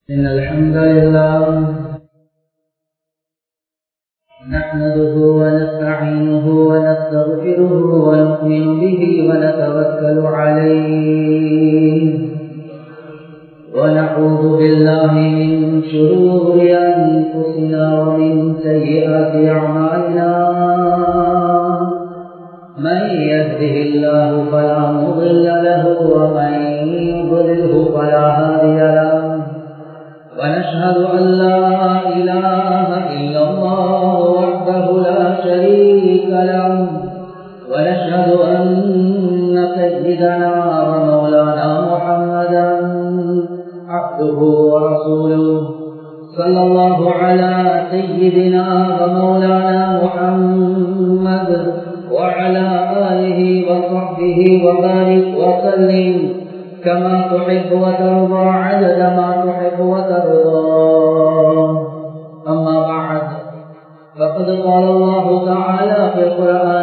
إن الحمد لله نحمده ونستعينه ونستغفره ونؤمن به ونتوكل عليه ونعوذ بالله من شرور أنفسنا ومن سيئات أعمالنا من يهده الله فلا مضل له ومن يضلله فلا هادي له ونشهد أن لا إله إلا الله وحده لا شريك له ونشهد أن سيدنا ومولانا محمدا عبده ورسوله صلى الله على سيدنا ومولانا محمد وعلى آله وصحبه وبارك وسلم كما تحب وترضى عدد ما تحب وترضى أما بعد فقد قال الله تعالى في القرآن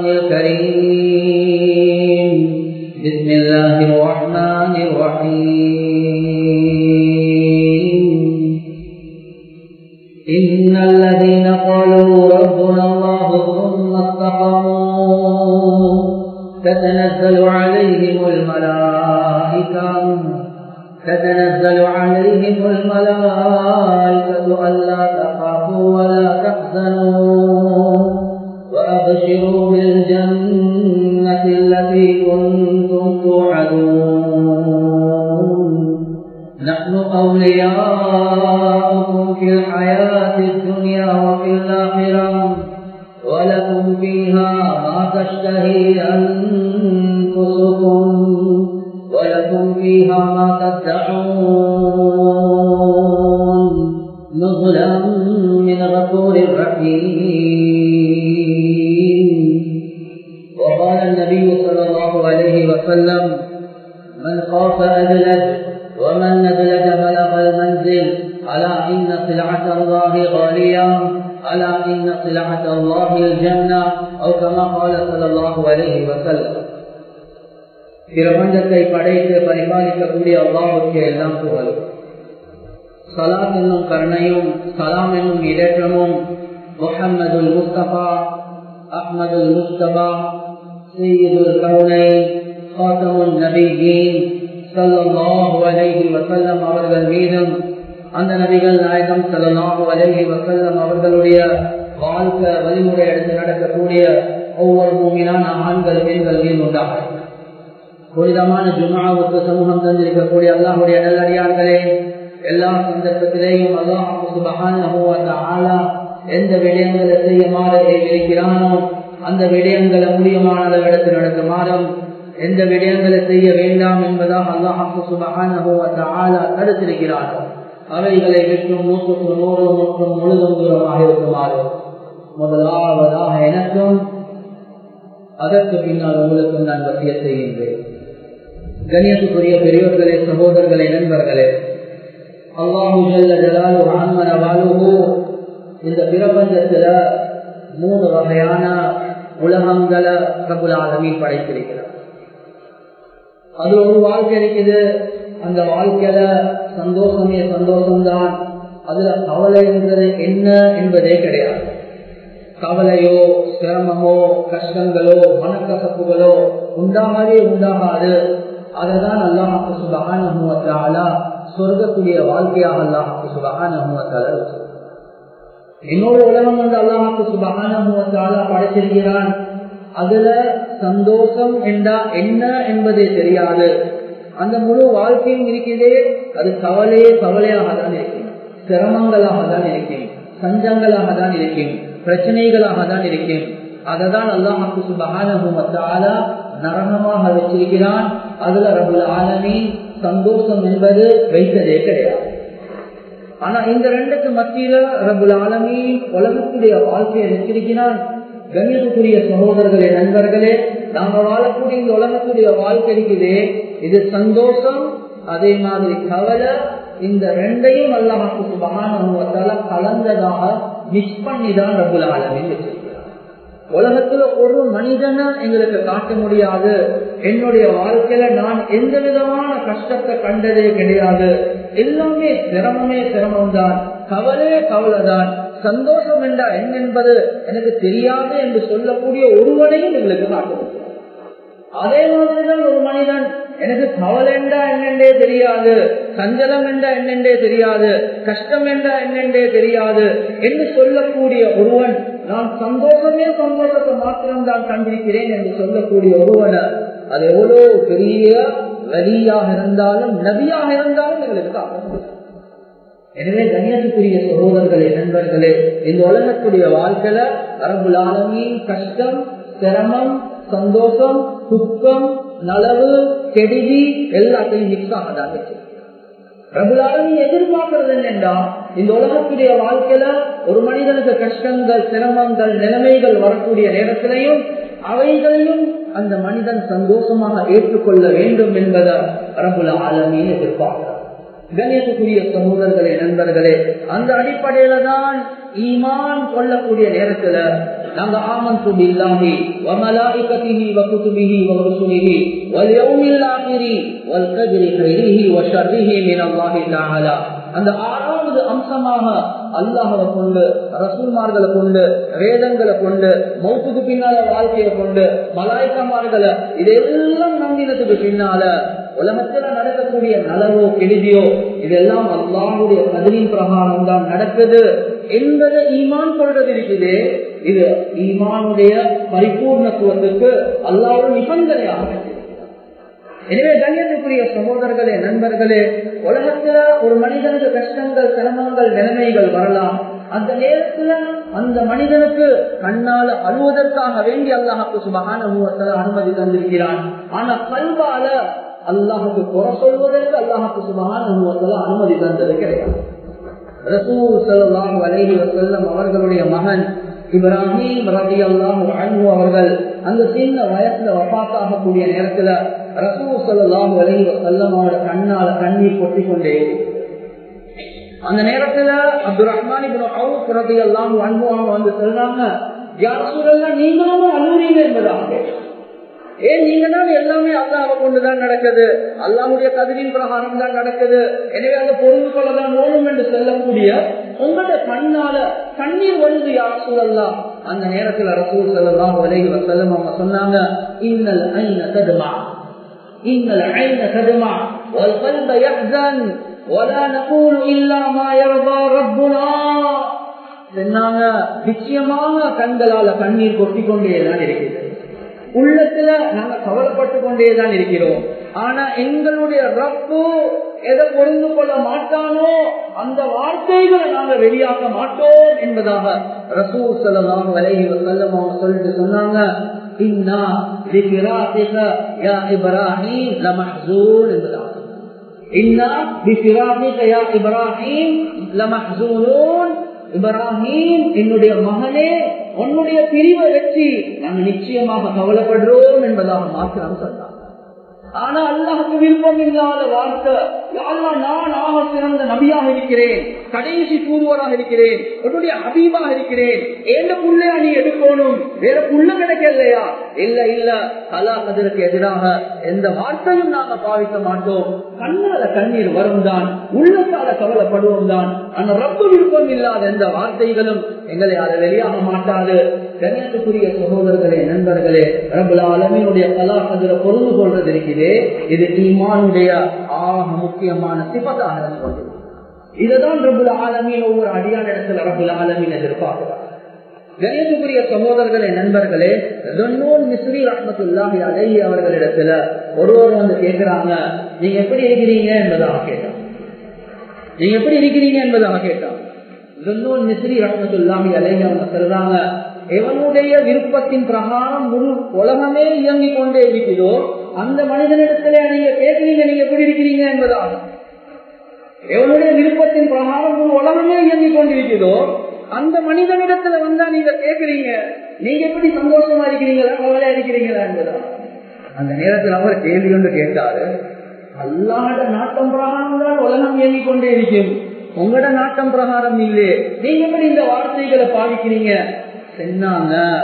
الكريم بسم الله الرحمن الرحيم إن الذين قالوا ربنا الله ثم استقاموا تتنزل عليهم الملائكة تتنزل عليهم الملائكة ألا تخافوا ولا تحزنوا وأبشروا بالجنة التي كنتم توعدون نحن أولياؤكم في الحياة الدنيا وفي الآخرة ولكم فيها ما تشتهي أنفسكم ولكم فيها ما تدعون نزلا من غفور رحيم وقال النبي صلى الله عليه وسلم من خاف أدلج ومن ندلج بلغ المنزل ألا إن سلعة الله غالية ألا إن سلعة الله الجنة أو كما قال صلى الله عليه وسلم பிரபஞ்சத்தை படைத்து பரிபாலிக்கக்கூடிய அல்லாவுக்கு எல்லாம் புகழும் சலாத் என்னும் கருணையும் சலாம் என்னும் இடற்றமும் முஹம்மதுல் முஸ்தபா அஹ்மதுல் முஸ்தபா சையதுல் கருணை காத்தமுல் நபிகீன் சல்லாஹு அலைஹி வசல்லம் அவர்கள் மீதும் அந்த நபிகள் நாயகம் சல்லாஹு அலைஹி வசல்லம் அவர்களுடைய வாழ்க்கை வழிமுறை எடுத்து நடக்கக்கூடிய ஒவ்வொரு பூமியிலான ஆண்கள் பெண்கள் மீது உண்டாகும் புனிதமான ஜுமாவுக்கு சமூகம் தந்திருக்கக்கூடிய அல்லாஹுடைய நல்லடியார்களே எல்லா சந்தர்ப்பத்திலேயும் அல்லாஹ் எந்த விடயங்களை செய்யுமாறு இருக்கிறானோ அந்த விடயங்களை முடியுமான இடத்தில் நடக்குமாறும் எந்த விடயங்களை செய்ய வேண்டாம் என்பதாக அல்லாஹு சுபகான தடுத்திருக்கிறானோ அவைகளை விட்டும் நூற்றுக்கு நூறு மற்றும் முழுதும் தூரமாக இருக்குமாறு முதலாவதாக எனக்கும் அதற்கு பின்னால் உங்களுக்கும் நான் வசிய செய்கின்றேன் கணியத்துக்குரிய பெரியோர்களே சகோதரர்களே நண்பர்களே அல்லாஹு ஜலாலு ஆன்மன வாழுகு இந்த பிரபஞ்சத்துல மூணு வகையான உலகங்களை பிரபுல ஆலமில் படைத்திருக்கிறார் அது ஒரு வாழ்க்கை இருக்குது அந்த வாழ்க்கையில சந்தோஷமே சந்தோஷம்தான் அதுல கவலை என்பது என்ன என்பதே கிடையாது கவலையோ சிரமமோ கஷ்டங்களோ மனக்கசப்புகளோ உண்டாகவே உண்டாகாது அதுதான் அல்லாஹாக்கு சுபகான சொர்க்கக்கூடிய வாழ்க்கையாக அல்லாஹாக்கு சுபகான இன்னொரு உலகம் வந்து அல்லாஹாக்கு சுபகான படைச்சிருக்கிறான் அதுல சந்தோஷம் என்றா என்ன என்பதே தெரியாது அந்த முழு வாழ்க்கையும் இருக்கிறதே அது கவலையே கவலையாக தான் இருக்கும் சிரமங்களாக தான் இருக்கும் சஞ்சங்களாக தான் இருக்கும் பிரச்சனைகளாக தான் இருக்கும் அதை தான் அல்லாஹாக்கு சுபகான நரகமாக வச்சிருக்கிறான் அதுல ரபுல் ஆலமி சந்தோஷம் என்பது வைத்ததே கிடையாது ஆனா இந்த ரெண்டுக்கு மத்தியில ரபுல் ஆலமி உலகத்துடைய வாழ்க்கையை வச்சிருக்கிறான் கண்ணியத்துக்குரிய சகோதரர்களே நண்பர்களே நாங்க வாழக்கூடிய இந்த உலகத்துடைய வாழ்க்கை இருக்குதே இது சந்தோஷம் அதே மாதிரி கவலை இந்த ரெண்டையும் அல்லாஹாக்கு சுபகான கலந்ததாக மிஸ் பண்ணி தான் ரபுல் ஆலமின் வச்சிருக்கிறார் உலகத்துல ஒரு மனிதனை எங்களுக்கு காட்ட முடியாது என்னுடைய வாழ்க்கையில நான் எந்த விதமான கஷ்டத்தை கண்டதே கிடையாது எல்லாமே சிரமமே சிரமம்தான் கவலையே கவலைதான் சந்தோஷம் என்றா என்ன என்பது எனக்கு தெரியாது என்று சொல்லக்கூடிய ஒருவனையும் எங்களுக்கு காட்ட முடியாது அதே மாதிரிதான் ஒரு மனிதன் எனக்கு கவலை என்றா என்னென்றே தெரியாது சஞ்சலம் என்றா என்னென்றே தெரியாது கஷ்டம் என்றா என்னென்றே தெரியாது என்று சொல்லக்கூடிய ஒருவன் நான் சந்தோஷமே சந்தோஷத்தை மாத்திரம் தான் கண்டிருக்கிறேன் என்று சொல்லக்கூடிய ஒருவனை அது எவ்வளவு பெரிய வலியாக இருந்தாலும் நபியாக இருந்தாலும் எங்களுக்கு காக்க எனவே கண்ணியத்துக்குரிய சகோதரர்களே நண்பர்களே இந்த உலகத்துடைய வாழ்க்கையில அரபுலாலமி கஷ்டம் சிரமம் சந்தோஷம் துக்கம் நலவு கெடுதி எல்லாத்தையும் மிக்ஸ் ஆகதான் பிரபுலாலமி எதிர்பார்க்கிறது என்னென்றா இந்த உலகத்துடைய வாழ்க்கையில ஒரு மனிதனுக்கு கஷ்டங்கள் சிரமங்கள் நிலைமைகள் வரக்கூடிய நேரத்திலையும் அவைகளையும் அந்த மனிதன் சந்தோஷமாக ஏற்றுக்கொள்ள வேண்டும் என்பதை பிரபுல ஆலமியை எதிர்பார்க்கிறார் கணேசக்குரிய சமூகர்களே நண்பர்களே அந்த அடிப்படையில தான் ஈமான் கொள்ளக்கூடிய நேரத்துல நாங்க ஆமன் இல்லாமி وملائكته وكتبه ورسله واليوم الآخر والقدر خيره وشره من الله تعالى அந்த ஆறாவது அம்சமாக அல்லாஹவை கொண்டு ரசூல்மார்களை கொண்டு வேதங்களை கொண்டு மௌத்துக்கு பின்னால வாழ்க்கையை கொண்டு மலாய்க்கமார்களை இதெல்லாம் நம்பினதுக்கு பின்னால உலகத்துல நடக்கக்கூடிய நலவோ கெடுதியோ இதெல்லாம் அல்லாஹுடைய பதிலின் பிரகாரம் தான் நடக்குது என்பதை ஈமான் கொள்றது இருக்குது இது ஈமானுடைய பரிபூர்ணத்துவத்துக்கு அல்லாவோட நிபந்தனையாக எனவே கண்ணியத்துக்குரிய சகோதரர்களே நண்பர்களே உலகத்துல ஒரு மனிதனுக்கு கஷ்டங்கள் சிரமங்கள் நிலைமைகள் வரலாம் அந்த நேரத்துல அந்த மனிதனுக்கு கண்ணால அழுவதற்காக வேண்டி அல்லாஹுக்கு சுபகான அனுமதி தந்திருக்கிறான் ஆனா கல்வால அல்லாஹுக்கு குறை சொல்வதற்கு அல்லாஹுக்கு சுபகான அனுமதி தந்தது கிடையாது ரசூல் சல்லாஹு அலைஹி வசல்லம் அவர்களுடைய மகன் இப்ராஹிம் ரவி அல்லாஹு அன்பு அவர்கள் அந்த சின்ன வயசுல வப்பாத்தாகக்கூடிய நேரத்துல ரசூல் சல்லாஹு அலைஹி வசல்லம் அவரோட கண்ணால கண்ணீர் கொட்டி கொண்டே அந்த நேரத்துல அப்துல் ரஹ்மான் ரவி அல்லாஹு அன்பு அவங்க வந்து சொல்றாங்க யார் சூழல்லாம் நீங்களும் அழுறீங்க என்பதாக ஏன் நீங்க தான் எல்லாமே அல்லாஹ் கொண்டுதான் நடக்குது அல்லாவுடைய கதிரின் பிரகாரம் தான் நடக்குது எனவே அந்த பொருள் கொள்ளதான் ஓடும் என்று சொல்லக்கூடிய உங்களுடைய கண்ணால கண்ணீர் வருது யார் சூழல்லாம் அந்த நேரத்தில் ரசூல் செல்லலாம் விலகி செல்லம் அவங்க சொன்னாங்க இன்னல் ஐன கதுமா இன்னல் ஐன கதுமா والقلب يحزن ولا نقول إلا ما يرضى ربنا சொன்னாங்க நிச்சயமாக கண்களால கண்ணீர் கொட்டிக் கொண்டேதான் இருக்கிறது உள்ளத்துல நாங்க கவலைப்பட்டு கொண்டேதான் இருக்கிறோம் ஆனா எங்களுடைய ரப்பு எதை பொருந்து கொள்ள மாட்டானோ அந்த வார்த்தைகளை நாங்க வெளியாக்க மாட்டோம் என்பதாக ரசூ சொல்லலாம் விலகி செல்லம் அவங்க சொல்லிட்டு சொன்னாங்க இன்னா இப்ராஹிம் லமஹூன் என்பதாக இன்னா யா இப்ராஹிம் லமஹூன் இப்ராஹிம் என்னுடைய மகனே உன்னுடைய பிரிவை வச்சு நாங்கள் நிச்சயமாக கவலைப்படுறோம் என்பதாக மாத்திரம் சொன்னாங்க ஆனா அல்லாஹுக்கு விருப்பம் இல்லாத வார்த்தை நான் ஆக சிறந்த நபியாக இருக்கிறேன் கடைசி தூதுவராக இருக்கிறேன் உன்னுடைய அபீபாக இருக்கிறேன் எந்த புள்ளையா நீ எடுக்கணும் வேற புள்ள கிடைக்கலையா இல்ல இல்ல கலா கதிருக்கு எதிராக எந்த வார்த்தையும் நாங்க பாவிக்க மாட்டோம் கண்ணால கண்ணீர் வரும் தான் உள்ளத்தால கவலைப்படுவோம் தான் அந்த ரப்பு விருப்பம் இல்லாத எந்த வார்த்தைகளும் எங்களை அதை வெளியாக மாட்டாது கண்ணியத்துக்குரிய சகோதரர்களே நண்பர்களே ரபுல அலமீனுடைய கலா கதிர பொருந்து கொள்றது இருக்குது இது ஈமானுடைய ஆக முக்கியமான சிபத்தாக இருந்து கொண்டிருக்கிறது இதுதான் ரபுல் ஆலமீன் ஒவ்வொரு அடியான இடத்துல ரபுல் ஆலமீன் எதிர்பார்க்கிறார் கணியத்துக்குரிய சகோதரர்களே நண்பர்களே மிஸ்ரி ரஹமத்துல்லாஹி அலை அவர்களிடத்துல ஒருவர் வந்து கேட்கிறாங்க நீங்க எப்படி இருக்கிறீங்க என்பதாக கேட்டான் நீங்க எப்படி இருக்கிறீங்க என்பதாக கேட்டான் மிஸ்ரி ரஹமத்துல்லாஹி அலை அவங்க சொல்றாங்க எவனுடைய விருப்பத்தின் பிரகாரம் முழு உலகமே இயங்கிக் கொண்டே இருக்கிறதோ அந்த மனிதனிடத்திலே நீங்க கேட்கிறீங்க நீங்க எப்படி இருக்கிறீங்க என்பதாக எவனுடைய விருப்பத்தின் பிரகாரம் முழு உலகமே இயங்கிக் கொண்டிருக்கிறதோ அந்த மனிதனிடத்துல வந்தா நீங்க கேட்கிறீங்க நீங்க எப்படி சந்தோஷமா இருக்கிறீங்களா கவலையா இருக்கிறீங்களா என்பதா அந்த நேரத்தில் அவர் கேள்வி ஒன்று கேட்டாரு அல்லாட நாட்டம் பிரகாரம் தான் உலகம் இயங்கிக் கொண்டே இருக்கும் உங்களோட நாட்டம் பிரகாரம் இல்லையே நீங்க எப்படி இந்த வார்த்தைகளை பாவிக்கிறீங்க சொன்னாங்க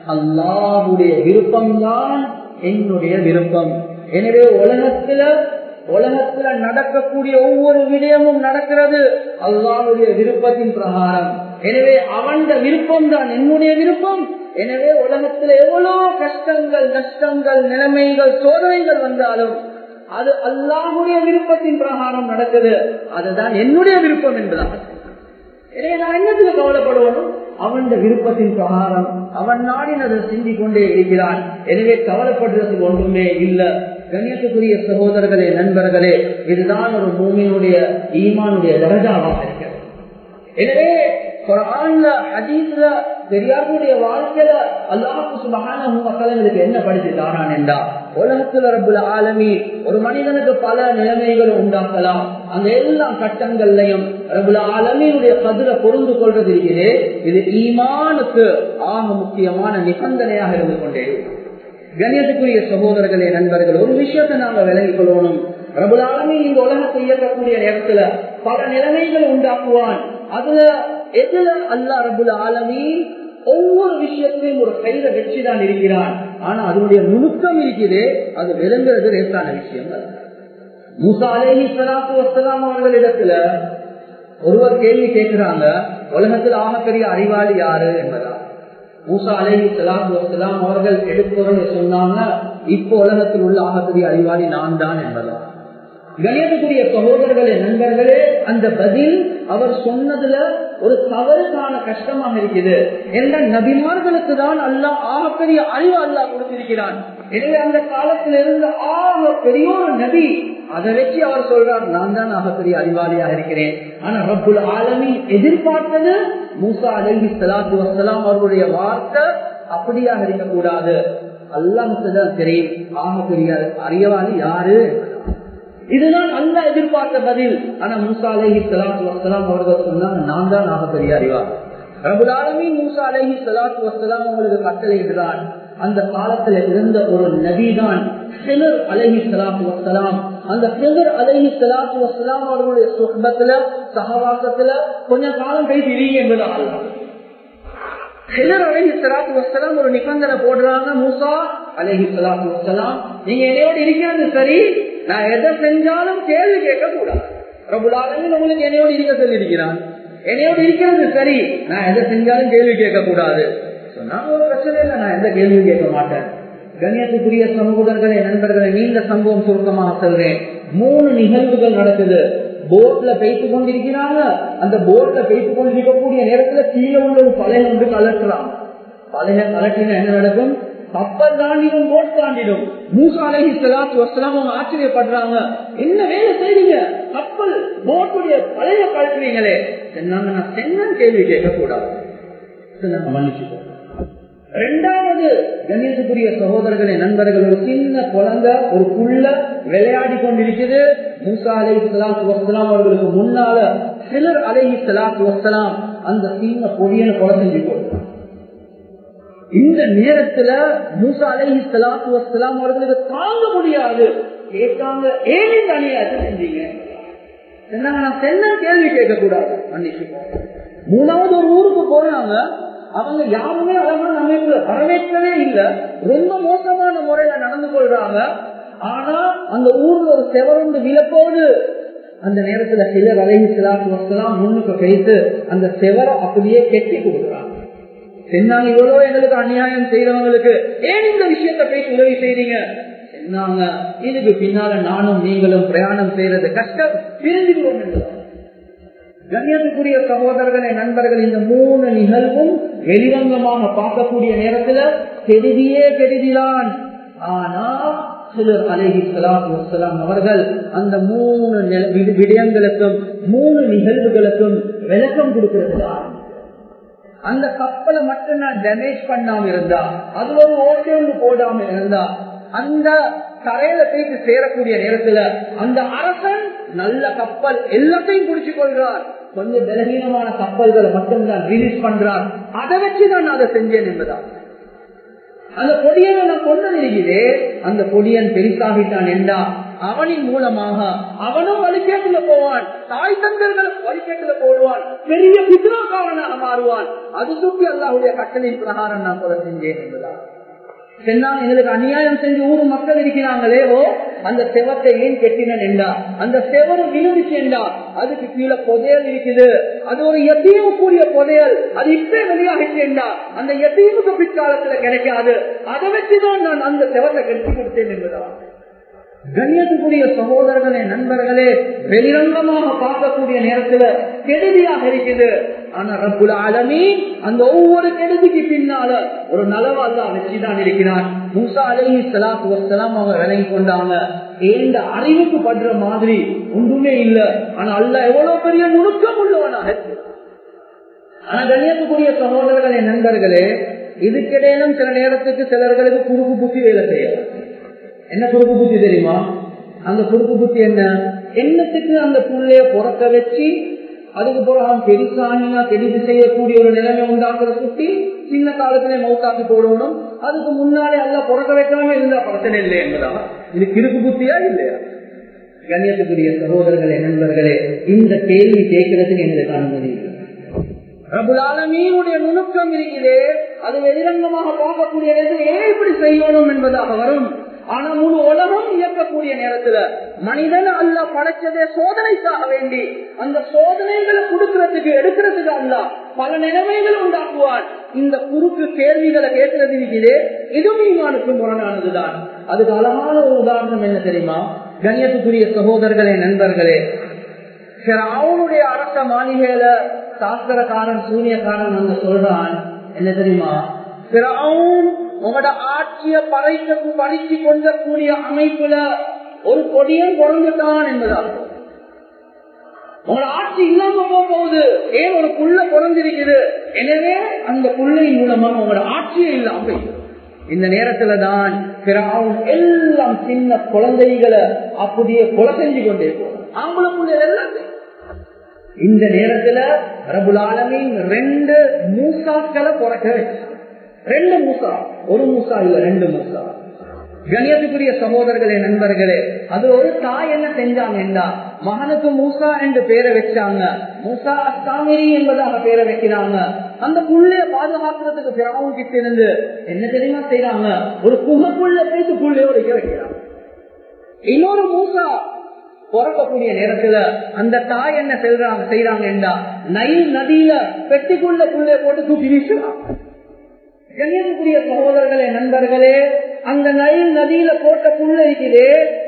அல்லாஹுடைய விருப்பம்தான் என்னுடைய விருப்பம் எனவே உலகத்துல உலகத்துல நடக்கக்கூடிய ஒவ்வொரு விடயமும் நடக்கிறது அல்லாஹுடைய விருப்பத்தின் பிரகாரம் எனவே அவன் விருப்பம் தான் என்னுடைய விருப்பம் எனவே உலகத்துல எவ்வளவு கஷ்டங்கள் நஷ்டங்கள் நிலைமைகள் சோதனைகள் வந்தாலும் அது அல்லாஹுடைய விருப்பத்தின் பிரகாரம் நடக்குது அதுதான் என்னுடைய விருப்பம் என்பதாக எனவே நான் என்னத்துல கவலைப்படுவனும் அவன் விருப்பத்தின் பிரகாரம் அவன் நாடினதை சிந்தி கொண்டே இருக்கிறான் எனவே கவலைப்படுறதுக்கு ஒன்றுமே இல்லை கண்ணியத்துக்குரிய சகோதரர்களே நண்பர்களே இதுதான் ஒரு பூமியினுடைய ஈமானுடைய தரஜாவாக இருக்கிறது எனவே குரான்ல ஹதீஸ்ல பெரியாருடைய வாழ்க்கையில அல்லாஹு சுபகான மக்களுக்கு என்ன படித்து தாரான் என்றா உலகத்துல ரப்புல ஆலமி ஒரு மனிதனுக்கு பல நிலைமைகளும் உண்டாக்கலாம் அந்த எல்லா கட்டங்கள்லையும் ரபுல ஆலமியுடைய கதிரை பொருந்து கொள்றது இருக்கிறே இது ஈமானுக்கு ஆக முக்கியமான நிபந்தனையாக இருந்து கொண்டே கண்ணியத்துக்குரிய சகோதரர்களே நண்பர்கள் ஒரு விஷயத்தை நாங்க விலகிக் கொள்ளணும் பிரபுலாலுமே இந்த உலகத்தை இயக்கக்கூடிய நேரத்துல பல நிலைமைகள் உண்டாக்குவான் அதுல எதுல அல்லா ரபுல் ஆலமி ஒவ்வொரு விஷயத்திலையும் ஒரு கையில வச்சுதான் இருக்கிறான் ஆனா அதனுடைய நுணுக்கம் இருக்குது அது விளங்குறது லேசான விஷயங்கள் மூசா அலேஹி சலாத்து வசலாம் அவர்களிடத்துல ஒருவர் கேள்வி கேட்கிறாங்க உலகத்தில் ஆகப்பெரிய அறிவாளி யாரு என்பதா மூசா அலேஹி சலாத்து வசலாம் அவர்கள் எடுப்பவர்கள் சொன்னாங்க இப்போ உலகத்தில் உள்ள ஆகப்பெரிய அறிவாளி நான் தான் என்பதா கணியத்துக்குரிய சகோதரர்களே நண்பர்களே அந்த பதில் அவர் சொன்னதுல ஒரு தவறுக்கான கஷ்டமாக இருக்குது என்ற நபிமார்களுக்கு தான் அல்லா ஆகப்பெரிய அறிவு அல்லா கொடுத்திருக்கிறான் எனவே அந்த காலத்தில் இருந்த ஆக பெரிய ஒரு நபி அதை வச்சு அவர் சொல்றார் நான் தான் ஆகப்பெரிய அறிவாளியாக இருக்கிறேன் ஆனா ரப்புல் ஆலமி எதிர்பார்த்தது மூசா அலஹி சலாத்து வசலாம் அவர்களுடைய வார்த்தை அப்படியாக இருக்கக்கூடாது அல்லாமுக்கு தான் தெரியும் ஆகப்பெரிய அறிவாளி யாரு இதுதான் அல்ல எதிர்பார்த்த பதில் ஆனா மூசா அலஹி சலாத்து வசலாம் அவர்கள் சொன்னாங்க நான் தான் ஆகப்பெரிய அறிவார் ரபுலாலமி மூசா அலஹி சலாத்து வசலாம் அவங்களுக்கு கட்டளையிடுறான் அந்த காலத்துல இருந்த ஒரு நபிதான் சிலர் அலஹி சலாத்து வசலாம் அந்த சிலர் அலஹி சலாத்து வசலாம் அவர்களுடைய சுகத்துல சகவாசத்துல கொஞ்ச காலம் கழித்து இருங்க என்பது அல்ல சிலர் அலஹி சலாத்து வசலாம் ஒரு நிபந்தனை போடுறாங்க மூசா அலஹி சலாத்து வசலாம் நீங்க என்னையோட இருக்கிறது சரி நான் எதை செஞ்சாலும் கேள்வி கேட்க கூடாது பிரபுலாலுமே உங்களுக்கு என்னையோடு இருக்க சொல்லி இருக்கிறான் என்னையோடு இருக்கிறது சரி நான் எதை செஞ்சாலும் கேள்வி கேட்க கூடாது சொன்னா ஒரு பிரச்சனை இல்லை நான் எந்த கேள்வியும் கேட்க மாட்டேன் கண்ணியத்துக்குரிய சமூகர்களே நண்பர்களை நீண்ட சம்பவம் சுருக்கமாக சொல்றேன் மூணு நிகழ்வுகள் நடக்குது போட்ல பேசி கொண்டிருக்கிறாங்க அந்த போட்ல பேசி கொண்டிருக்கக்கூடிய நேரத்துல கீழே உள்ள ஒரு பழைய ஒன்று கலட்டுறான் பழைய கலட்டினா என்ன நடக்கும் கப்பல் தாண்டிடும் போட் தாண்டிடும் மூசா அலஹி சலாத்து வசலாம் அவங்க ஆச்சரியப்படுறாங்க என்ன வேலை செய்றீங்க கப்பல் போட்டுடைய பழைய கலட்டுறீங்களே சொன்னாங்க நான் சென்னன் கேள்வி கேட்க கூடாது மன்னிச்சுக்கோ ரெண்டாவது கணேசக்குரிய சகோதரர்களே நண்பர்கள் ஒரு சின்ன குழந்தை ஒரு புள்ள விளையாடி கொண்டிருக்குது மூசா அலை சலாத்து வசலாம் அவர்களுக்கு முன்னால சிலர் அலைஹி சலாத்து வசலாம் அந்த சின்ன பொடியனை கொலை செஞ்சு கொடுத்தாங்க இந்த நேரத்துல மூசா அலைஹி சலாத்து வசலாம் அவர்களுக்கு தாங்க முடியாது கேட்டாங்க ஏன் இந்த அநியாயத்தை செஞ்சீங்க நான் சென்ன கேள்வி கேட்க கூடாது மன்னிச்சுக்கோ மூணாவது ஒரு ஊருக்கு போறாங்க அவங்க யாருமே அழகான அமைப்புல வரவேற்கவே இல்லை ரொம்ப மோசமான முறையில நடந்து கொள்றாங்க ஆனா அந்த ஊர்ல ஒரு செவரண்டு விழப்போது அந்த நேரத்துல சிலர் அழகி சிலாத்து வசலாம் முன்னுக்கு வைத்து அந்த செவரை அப்படியே கெட்டி கொடுக்குறாங்க என்னாங்க இவ்வளவு எங்களுக்கு அநியாயம் செய்யறவங்களுக்கு ஏன் இந்த விஷயத்த பேசி உதவி செய்றீங்க என்னாங்க இதுக்கு பின்னால நானும் நீங்களும் பிரயாணம் செய்யறது கஷ்டம் பிரிஞ்சுக்கிறோம் என்பதான் கண்ணியத்துக்குரிய சகோதரர்களே நண்பர்கள் இந்த மூணு நிகழ்வும் வெளிரங்கமாக பார்க்கக்கூடிய நேரத்துல கெடுதியே கெடுதிதான் ஆனா சிலர் அலஹி சலாத்து வசலாம் அவர்கள் அந்த மூணு விடயங்களுக்கும் மூணு நிகழ்வுகளுக்கும் விளக்கம் கொடுக்கிறது அந்த கப்பலை மட்டும் நான் டேமேஜ் பண்ணாம இருந்தா அதுல ஒரு ஓட்டை ஒன்று போடாம இருந்தா அந்த கரையில போயிட்டு சேரக்கூடிய நேரத்துல அந்த அரசன் நல்ல கப்பல் எல்லாத்தையும் பிடிச்சு கொள்றார் கொஞ்சம் பலகீனமான கப்பல்களை மட்டும்தான் ரிலீஸ் பண்றார் அதை வச்சுதான் நான் அதை செஞ்சேன் என்பதான் அந்த பொடியனை நான் கொண்டு இருக்கிறேன் அந்த பொடியன் பெருசாகிட்டான் என்றா அவனின் மூலமாக அவனும் வழிகேட்டுல போவான் தாய் தந்தர்களும் வழிகேட்டுல போடுவான் பெரிய பித்ராக்காரனாக மாறுவான் அது சுற்றி அல்லாஹுடைய கட்டளையின் பிரகாரம் நான் கொலை செஞ்சேன் என்பதா சென்னான் எங்களுக்கு அநியாயம் செஞ்சு ஊரு மக்கள் இருக்கிறாங்களே ஓ அந்த செவத்தை ஏன் கெட்டினன் என்றா அந்த செவரு விழுந்துச்சு என்றா அதுக்கு கீழே புதையல் இருக்குது அது ஒரு எத்தீவு கூடிய புதையல் அது இப்பே வெளியாகிச்சு என்றா அந்த எத்தீவுக்கு பிற்காலத்துல கிடைக்காது அதை வச்சுதான் நான் அந்த செவத்தை கெட்டி கொடுத்தேன் என்பதான் கண்ணியத்துக்குரிய சகோதரர்களே நண்பர்களே வெளிரங்கமாக பார்க்கக்கூடிய நேரத்துல கெடுதியாக இருக்குது ஆனா ரப்புல ஆலமி அந்த ஒவ்வொரு கெடுதிக்கு பின்னால ஒரு நலவா அல்லா வச்சுதான் இருக்கிறான் மூசா அலி சலாத்து வசலாம் அவங்க விலகி கொண்டாங்க ஏந்த அறிவுக்கு படுற மாதிரி ஒன்றுமே இல்ல ஆனா அல்ல எவ்வளவு பெரிய நுணுக்கம் உள்ளவனாக ஆனா கண்ணியத்துக்குரிய சகோதரர்களே நண்பர்களே இதுக்கிடையிலும் சில நேரத்துக்கு சிலர்களுக்கு குறுக்கு புத்தி வேலை செய்யலாம் என்ன குறுக்கு புத்தி தெரியுமா அந்த குறுக்கு புத்தி என்ன என்னத்துக்கு அந்த புள்ளைய புறக்க வச்சு அதுக்கு பிறகு அவன் பெருசானினா கெடுதி செய்யக்கூடிய ஒரு நிலைமை உண்டாக்குற சுட்டி சின்ன காலத்திலே மௌத்தாக்கி போடணும் அதுக்கு முன்னாலே அல்ல புறக்க வைக்காம இருந்தா பிரச்சனை இல்லை என்பதா இது கிறுக்கு புத்தியா இல்லையா கண்ணியத்துக்குரிய சகோதரர்களே நண்பர்களே இந்த கேள்வி கேட்கறதுக்கு எங்களுக்கு அனுமதி பிரபுலாலமீனுடைய நுணுக்கம் இருக்கிறே அது வெளிரங்கமாக பார்க்கக்கூடிய ஏன் இப்படி செய்யணும் என்பதாக வரும் ஆனா முழு உலகம் இயக்கக்கூடிய நேரத்துல மனிதன் அல்ல படைச்சதே சோதனைக்காக வேண்டி அந்த சோதனைகளை கொடுக்கறதுக்கு எடுக்கிறதுக்கு அல்ல பல நிலைமைகள் உண்டாக்குவான் இந்த குறுக்கு கேள்விகளை கேட்கறது இருக்கிறே இதுவும் ஈமானுக்கு முரணானதுதான் அதுக்கு அழகான ஒரு உதாரணம் என்ன தெரியுமா கண்ணியத்துக்குரிய சகோதரர்களே நண்பர்களே அவனுடைய அரச மாளிகையில சாஸ்திரக்காரன் சூரியக்காரன் வந்து சொல்றான் என்ன தெரியுமா உங்களோட ஆட்சிய பறைக்க பறிச்சு கொண்டக்கூடிய அமைப்புல ஒரு கொடியும் பிறந்துட்டான் என்பதால் உங்களோட ஆட்சி இல்லாம போகுது ஏன் ஒரு புள்ள பிறந்திருக்குது எனவே அந்த புள்ளையின் மூலமாக உங்களோட ஆட்சியே இல்லாம இந்த நேரத்துல தான் எல்லாம் சின்ன குழந்தைகளை அப்படியே கொலை செஞ்சு கொண்டே போகும் ஆம்பளை புள்ளைகள் எல்லாத்தையும் இந்த நேரத்துல ரபுலாலமின் ரெண்டு மூசாக்களை பிறக்க வச்சு ரெண்டு மூசா ஒரு மூசா இல்ல ரெண்டு மூசா கணியத்துக்குரிய சகோதரர்களே நண்பர்களே அது ஒரு தாய் என்ன செஞ்சாங்கன்னா மகனுக்கு மூசா என்று பேரை வச்சாங்க மூசா அஸ்தாமிரி என்பதாக பேரை வைக்கிறாங்க அந்த புள்ளைய பாதுகாக்கிறதுக்கு பிறவும் கிட்ட இருந்து என்ன தெரியுமா செய்யறாங்க ஒரு புகைப்புள்ள பேசி புள்ளையோட வைக்கிறாங்க இன்னொரு மூசா பிறக்கக்கூடிய நேரத்துல அந்த தாய் என்ன செல்றாங்க செய்யறாங்க என்றா நைல் நதியில பெட்டிக்குள்ள புள்ளைய போட்டு தூக்கி வீசுறாங்க கண்ணியத்துக்குரிய சகோதரர்களே நண்பர்களே அந்த நைல் நதியில போட்ட புள்ள இருக்கிறே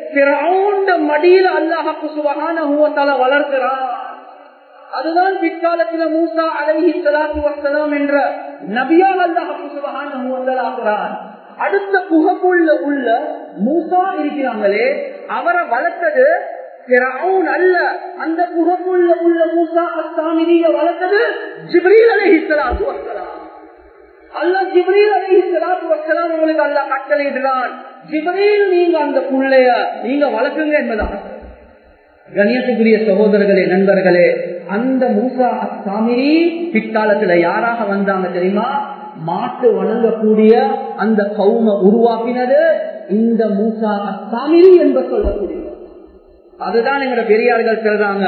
மடியில அல்லாஹாக்கு சுபகான வளர்க்கிறான் அதுதான் பிற்காலத்துல மூசா அலஹி சலாத்து வசலாம் என்ற நபியாக அல்லாஹாக்கு சுபகான அடுத்த புகப்புள்ள உள்ள மூசா இருக்கிறாங்களே அவரை வளர்த்தது அல்ல அந்த புகப்புள்ள உள்ள மூசா அஸ்தாமினிய வளர்த்தது ஜிப்ரீல் அலஹி சலாத்து வசலாம் அல்லா ஜிப்ரீல் அலி சலாத்து வசலாம் உங்களுக்கு அல்லா கட்டளையிடுறான் ஜிப்ரீல் நீங்க அந்த புள்ளைய நீங்க வளர்க்குங்க என்பதாக கணியத்துக்குரிய சகோதரர்களே நண்பர்களே அந்த மூசா அஸ்தாமிரி பிற்காலத்துல யாராக வந்தாங்க தெரியுமா மாட்டு வணங்கக்கூடிய அந்த கௌம உருவாக்கினது இந்த மூசா அஸ்தாமிரி என்று சொல்லக்கூடிய அதுதான் எங்க பெரியார்கள் சொல்றாங்க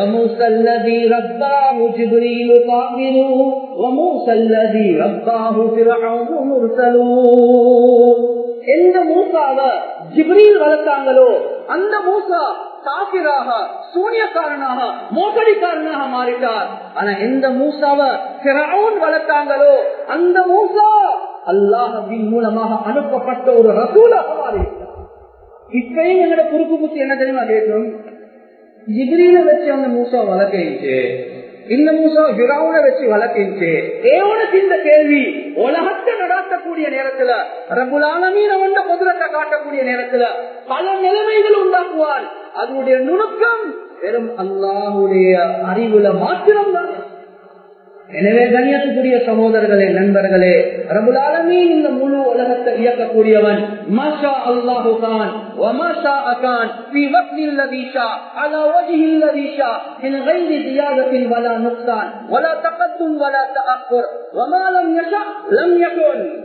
எந்த மூசாவ ஜிப்ரீல் வளர்த்தாங்களோ அந்த மூசா காபிராக சூனியக்காரனாக மோசடிக்காரனாக மாறிட்டார் ஆனா எந்த மூசாவ பிறவுன் வளர்த்தாங்களோ அந்த மூசா அல்லாஹின் மூலமாக அனுப்பப்பட்ட ஒரு ரசூலாக மாறிவிட்டார் இப்பயும் எங்களோட குறுக்கு புத்தி என்ன தெரியுமா கேட்கும் ஜிகிரியில வச்சு அந்த மூசா வளர்க்கிச்சு இந்த மூசா விராவுன வச்சு வளர்க்கிச்சு ஏவனுக்கு இந்த கேள்வி உலகத்தை நடாத்தக்கூடிய நேரத்துல ரகுலாலமீன வந்த குதிரத்தை காட்டக்கூடிய நேரத்துல பல நிலைமைகள் உண்டாக்குவார் அதனுடைய நுணுக்கம் வெறும் அல்லாஹுடைய அறிவுல மாத்திரம் தான் எனவே கண்ணியத்துக்குரிய சகோதரர்களே நண்பர்களே ரபுலாலமீன் இந்த முழு உலகத்தை இயக்கக்கூடியவன் மாஷா அல்லாஹு கான் وما كان في وقت الذي شاء على وجه الذي شاء من غير زيادة ولا نقصان ولا تقدم ولا تأخر وما لم يشاء لم يكن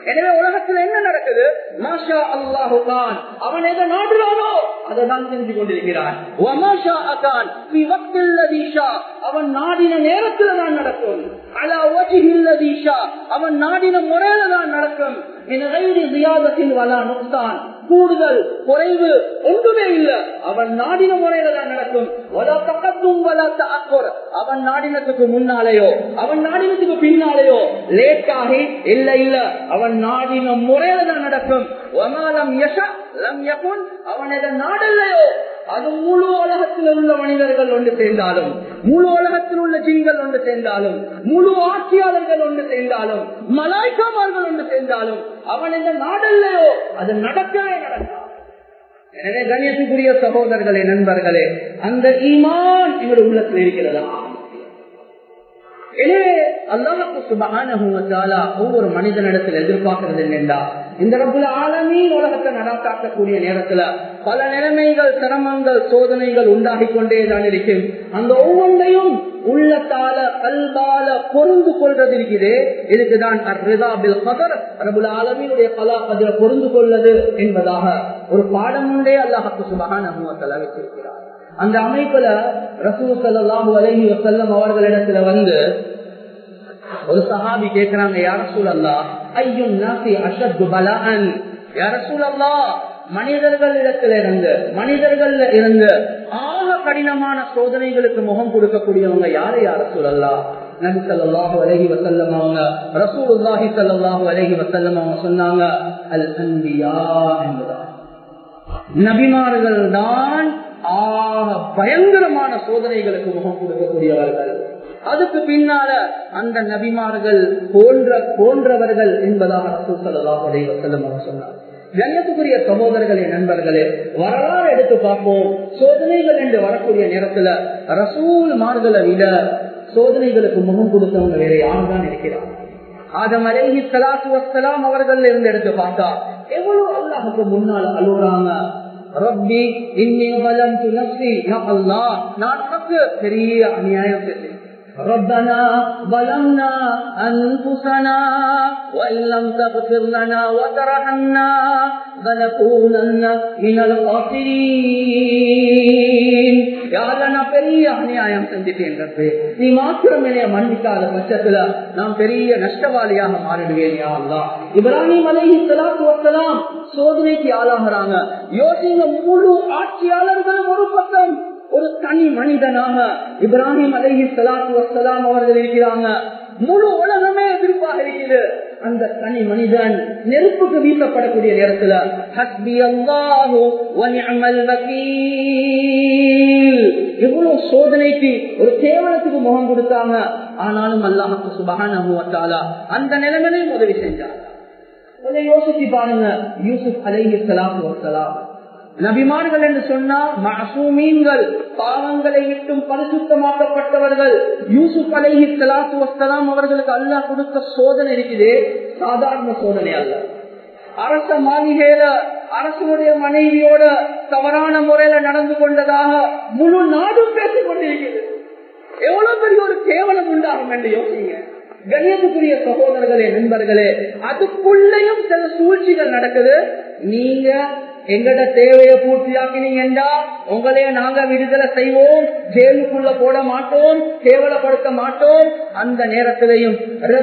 எனவே உலகத்துல என்ன நடக்குது மாஷா அல்லாஹு தான் அவன் எதை நாடுறானோ அதை தான் செஞ்சு கொண்டிருக்கிறான் வமாஷா அகான் ஃபி வக்தில் லதீ ஷா. அவன் நாடின நேரத்துல தான் நடக்கும் அலா வஜ்ஹில் லதீ ஷா. அவன் நாடின முறையில தான் நடக்கும் மின் கைரி ஜியாதத்தில் வலா நுக்தான் கூடுதல் குறைவு ஒன்றுமே இல்ல அவன் நாடின முறையில தான் நடக்கும் வலா தக்கத்தும் வலா தஅக்குர். அவன் நாடினத்துக்கு முன்னாலேயோ அவன் நாடினத்துக்கு பின்னாலேயோ லேட் ஆகி இல்ல இல்ல அவன் நாடின முறையில தான் நடக்கும் வமாலம் யஷா லம் யகுன் அவன் எதை நாடல்லையோ அது முழு உலகத்தில் உள்ள மனிதர்கள் ஒன்று சேர்ந்தாலும் முழு உலகத்தில் உள்ள ஜீங்கள் ஒன்று சேர்ந்தாலும் முழு ஆட்சியாளர்கள் ஒன்று சேர்ந்தாலும் மலாய்க்காமார்கள் ஒன்று சேர்ந்தாலும் அவன் எந்த நாடல்லையோ அது நடக்கவே நடக்காது எனவே கண்ணியத்துக்குரிய சகோதரர்களே நண்பர்களே அந்த ஈமான் எங்களுடைய உள்ளத்தில் இருக்கிறதா எனவே அல்லாஹுக்கு சுபஹானஹு வ தஆலா ஒவ்வொரு மனிதனிடத்தில் எதிர்பார்க்கிறது என்னென்றா இந்த ரப்புல ஆலமீன் உலகத்தை நடத்தாக்கக்கூடிய நேரத்துல பல நிலைமைகள் சிரமங்கள் சோதனைகள் உண்டாகி கொண்டே தான் இருக்கும் அந்த ஒவ்வொன்றையும் உள்ளத்தால கல்பால பொருந்து கொள்றது இருக்குது இதுக்குதான் ரபுல் ஆலமீனுடைய கலா கதிர பொருந்து கொள்ளது என்பதாக ஒரு பாடம் உண்டே அல்லாஹுக்கு சுபஹானஹு வ தஆலா வச்சிருக்கிறார் அந்த அமைப்புல ரசூ சல்லாஹூ அலஹி வசல்லம் அவர்களிடத்துல வந்து ஒரு சஹாபி கேட்கிறாங்க யார சூழல்லா ஐயும் நாசி அஷத்து பலான் யார சூழல்லா மனிதர்களிடத்துல இருந்து மனிதர்கள்ல இருந்து ஆக கடினமான சோதனைகளுக்கு முகம் கொடுக்கக்கூடியவங்க யாரு யார சூழல்லா நபி சல்லாஹூ அலஹி வசல்லம் அவங்க ரசூலுல்லாஹி சல்லாஹூ அலஹி வசல்லம் அவங்க சொன்னாங்க அல் அன்பியா என்பதா நபிமார்கள் தான் ஆக பயங்கரமான சோதனைகளுக்கு முகம் கொடுக்கக்கூடியவர்கள் அதுக்கு பின்னால அந்த நபிமார்கள் போன்ற போன்றவர்கள் என்பதாக சொன்னார் கண்ணியத்துக்குரிய சகோதரர்களே நண்பர்களே வரலாறு எடுத்து பார்ப்போம் சோதனைகள் என்று வரக்கூடிய நேரத்துல ரசூல் மார்களை விட சோதனைகளுக்கு முகம் கொடுத்தவங்க வேற யாருதான் இருக்கிறார் ஆதம் அலேஹி சலாத்து வசலாம் அவர்கள் இருந்து எடுத்து பார்த்தா எவ்வளவு அல்லாஹுக்கு முன்னால் அழுகுறாங்க ரப்பி இன்னி வலந்து நப்சி யா அல்லாஹ் நான் உனக்கு பெரிய அநியாயம் செஞ்சேன் ربنا ظلمنا أنفسنا وإن لم تغفر لنا وترحمنا لنكونن من الخاسرين நான் பெரிய அநியாயம் செஞ்சுட்டேன் நீ மாத்திரம் என்னைய மன்னிக்காத பட்சத்துல நான் பெரிய நஷ்டவாளியாக மாறிடுவேன் யா அல்லா இப்ராஹிம் அலைஹி ஸலாத்து வஸலாம் சோதனைக்கு ஆளாகிறாங்க யோசிங்க முழு ஆட்சியாளர்களும் ஒரு பக்கம் ஒரு தனி மனிதனாக இப்ராஹிம் அலஹி சலாத்து வசலாம் அவர்கள் இருக்கிறாங்க முழு உலகமே எதிர்ப்பாக இருக்குது அந்த தனி மனிதன் நெருப்புக்கு வீசப்படக்கூடிய நேரத்துல ஹஸ்பி அல்லாஹு எவ்வளவு சோதனைக்கு ஒரு கேவலத்துக்கு முகம் கொடுத்தாங்க ஆனாலும் அல்லாஹுக்கு சுபகான அந்த நிலைமையிலையும் உதவி செஞ்சாங்க கொஞ்சம் யோசிச்சு பாருங்க யூசுப் அலைஹி சலாத்து வசலாம் நபிமார்கள் என்று சொன்னா மசூமீன்கள் பாவங்களை விட்டும் பரிசுத்தமாக்கப்பட்டவர்கள் யூசுப் அலைஹி சலாத்து வசலாம் அவர்களுக்கு அல்லாஹ் கொடுத்த சோதனை இருக்குது சாதாரண சோதனை அல்ல அரச மாளிகையில அரசனுடைய மனைவியோட தவறான முறையில நடந்து கொண்டதாக முழு நாடும் பேசிக் கொண்டிருக்கிறது எவ்வளவு பெரிய ஒரு கேவலம் உண்டாகும் என்று யோசிங்க கண்ணியத்துக்குரிய சகோதரர்களே நண்பர்களே அதுக்குள்ளேயும் சில சூழ்ச்சிகள் நடக்குது நீங்க எங்கட தேவையை பூர்த்தியாக்கினீங்கடா உங்களைய நாங்க விடுதலை செய்வோம் ஜெயிலுக்குள்ள போட மாட்டோம் கேவலப்படுத்த மாட்டோம் அந்த நேரத்திலையும்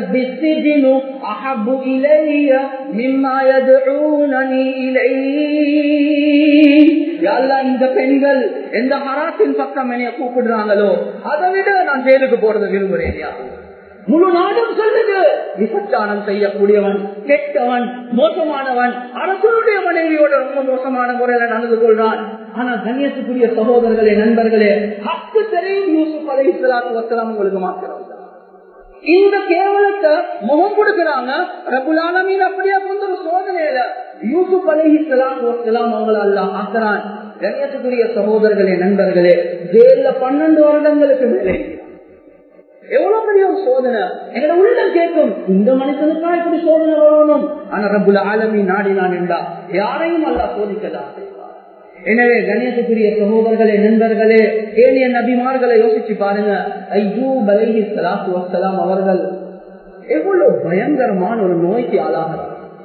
இந்த பெண்கள் எந்த ஹராத்தின் பக்கம் என்னைய கூப்பிடுறாங்களோ அதை விட நான் ஜெயிலுக்கு போறது விரும்புறேன் முழு நாடும் சொல்லுது விபச்சாரம் செய்யக்கூடியவன் கெட்டவன் மோசமானவன் அரசனுடைய மனைவியோட ரொம்ப மோசமான முறையில நடந்து கொள்றான் ஆனா கண்ணியத்துக்குரிய சகோதரர்களே நண்பர்களே ஹக்கு தெரியும் யூசுப் அலை இஸ்லாத்து வசலாம் உங்களுக்கு மாத்திரம் இந்த கேவலத்தை முகம் கொடுக்கிறாங்க ரகுலாலமீன் அப்படியே கொண்டு ஒரு சோதனையில யூசுப் அலஹி சலாத்து வசலாம் அவங்கள அல்ல ஆக்குறான் கண்ணியத்துக்குரிய சகோதரர்களே நண்பர்களே ஜெயில பன்னெண்டு வருடங்களுக்கு மேலே எவ்வளவு பெரிய ஒரு சோதனை எங்களை உள்ள கேட்கும் இந்த மனுஷனுக்கா இப்படி சோதனை வரணும் ஆனா ரபுல் ஆலமி நாடினான் என்றா யாரையும் அல்ல சோதிக்கலாம் எனவே கண்ணியத்துக்குரிய சகோதரர்களே நண்பர்களே ஏனைய நபிமார்களை யோசிச்சு பாருங்க ஐயோ பலகி சலாத்து வசலாம் அவர்கள் எவ்வளவு பயங்கரமான ஒரு நோய்க்கு ஆளாகிறார்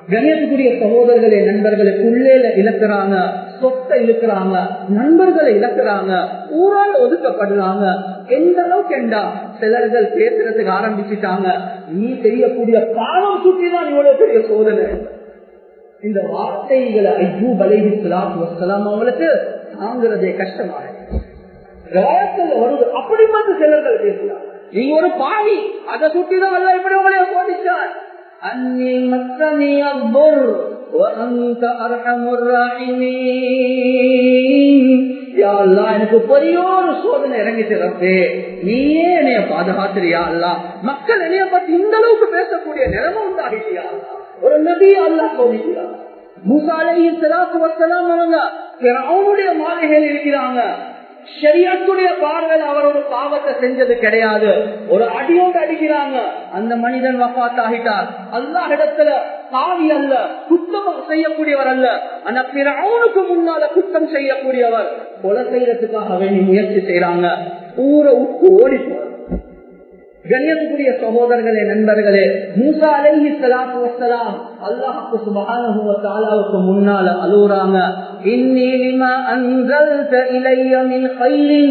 கணியத்துக்குரிய சகோதரர்களே நண்பர்களை உள்ளேல இழக்கிறாங்க சொத்தை இழுக்கிறாங்க நண்பர்களை இழக்கிறாங்க ஊரால் ஒதுக்கப்படுறாங்க எந்த அளவுக்கு என்றா சிலர்கள் பேசுறதுக்கு ஆரம்பிச்சுட்டாங்க நீ செய்யக்கூடிய பாவம் சுற்றிதான் இவ்வளவு பெரிய சோதனை இந்த வார்த்தைகளை ஐயூ பலேஹி சலாத்து வசலாம் அவங்களுக்கு தாங்கிறதே கஷ்டமாக வருது அப்படி மட்டும் சிலர்கள் பேசுறாங்க நீங்க ஒரு பாவி அதை சுற்றிதான் அல்ல இப்படி உங்களைய சோதிச்சான் أني مسني الضر وأنت أرحم الراحمين யா அல்லா எனக்கு பெரிய ஒரு சோதனை இறங்கிட்டு ரப்பே நீயே என்னைய பாதுகாத்துறியா அல்லா மக்கள் என்னைய பத்தி இந்த அளவுக்கு பேசக்கூடிய நிலைமை உண்டாகிட்டியா ஒரு நபி அல்லா சோதிக்கிறா மூசாலையை சிலாத்து வசலாம் அவங்க அவனுடைய மாளிகையில் இருக்கிறாங்க ஷரியத்துடைய பார்வையில் அவர் ஒரு பாவத்தை செஞ்சது கிடையாது ஒரு அடியோடு அடிக்கிறாங்க அந்த மனிதன் வப்பாத் ஆகிட்டார் அல்லா இடத்துல பாவி அல்ல குத்தம் செய்யக்கூடியவர் அல்ல ஆனா பிற அவனுக்கு முன்னால குத்தம் செய்யக்கூடியவர் கொலை செய்யறதுக்காக வேண்டி முயற்சி செய்யறாங்க ஊரை உப்பு ஓடி கண்ணியத்துக்குரிய சகோதரர்களே நண்பர்களே மூசா அலஹி சலாத்து வசலாம் அல்லாஹுக்கு சுபகானுக்கு முன்னால அழுகுறாங்க இன்னி லிமா அன்சல்த இலைய மின் கைலின்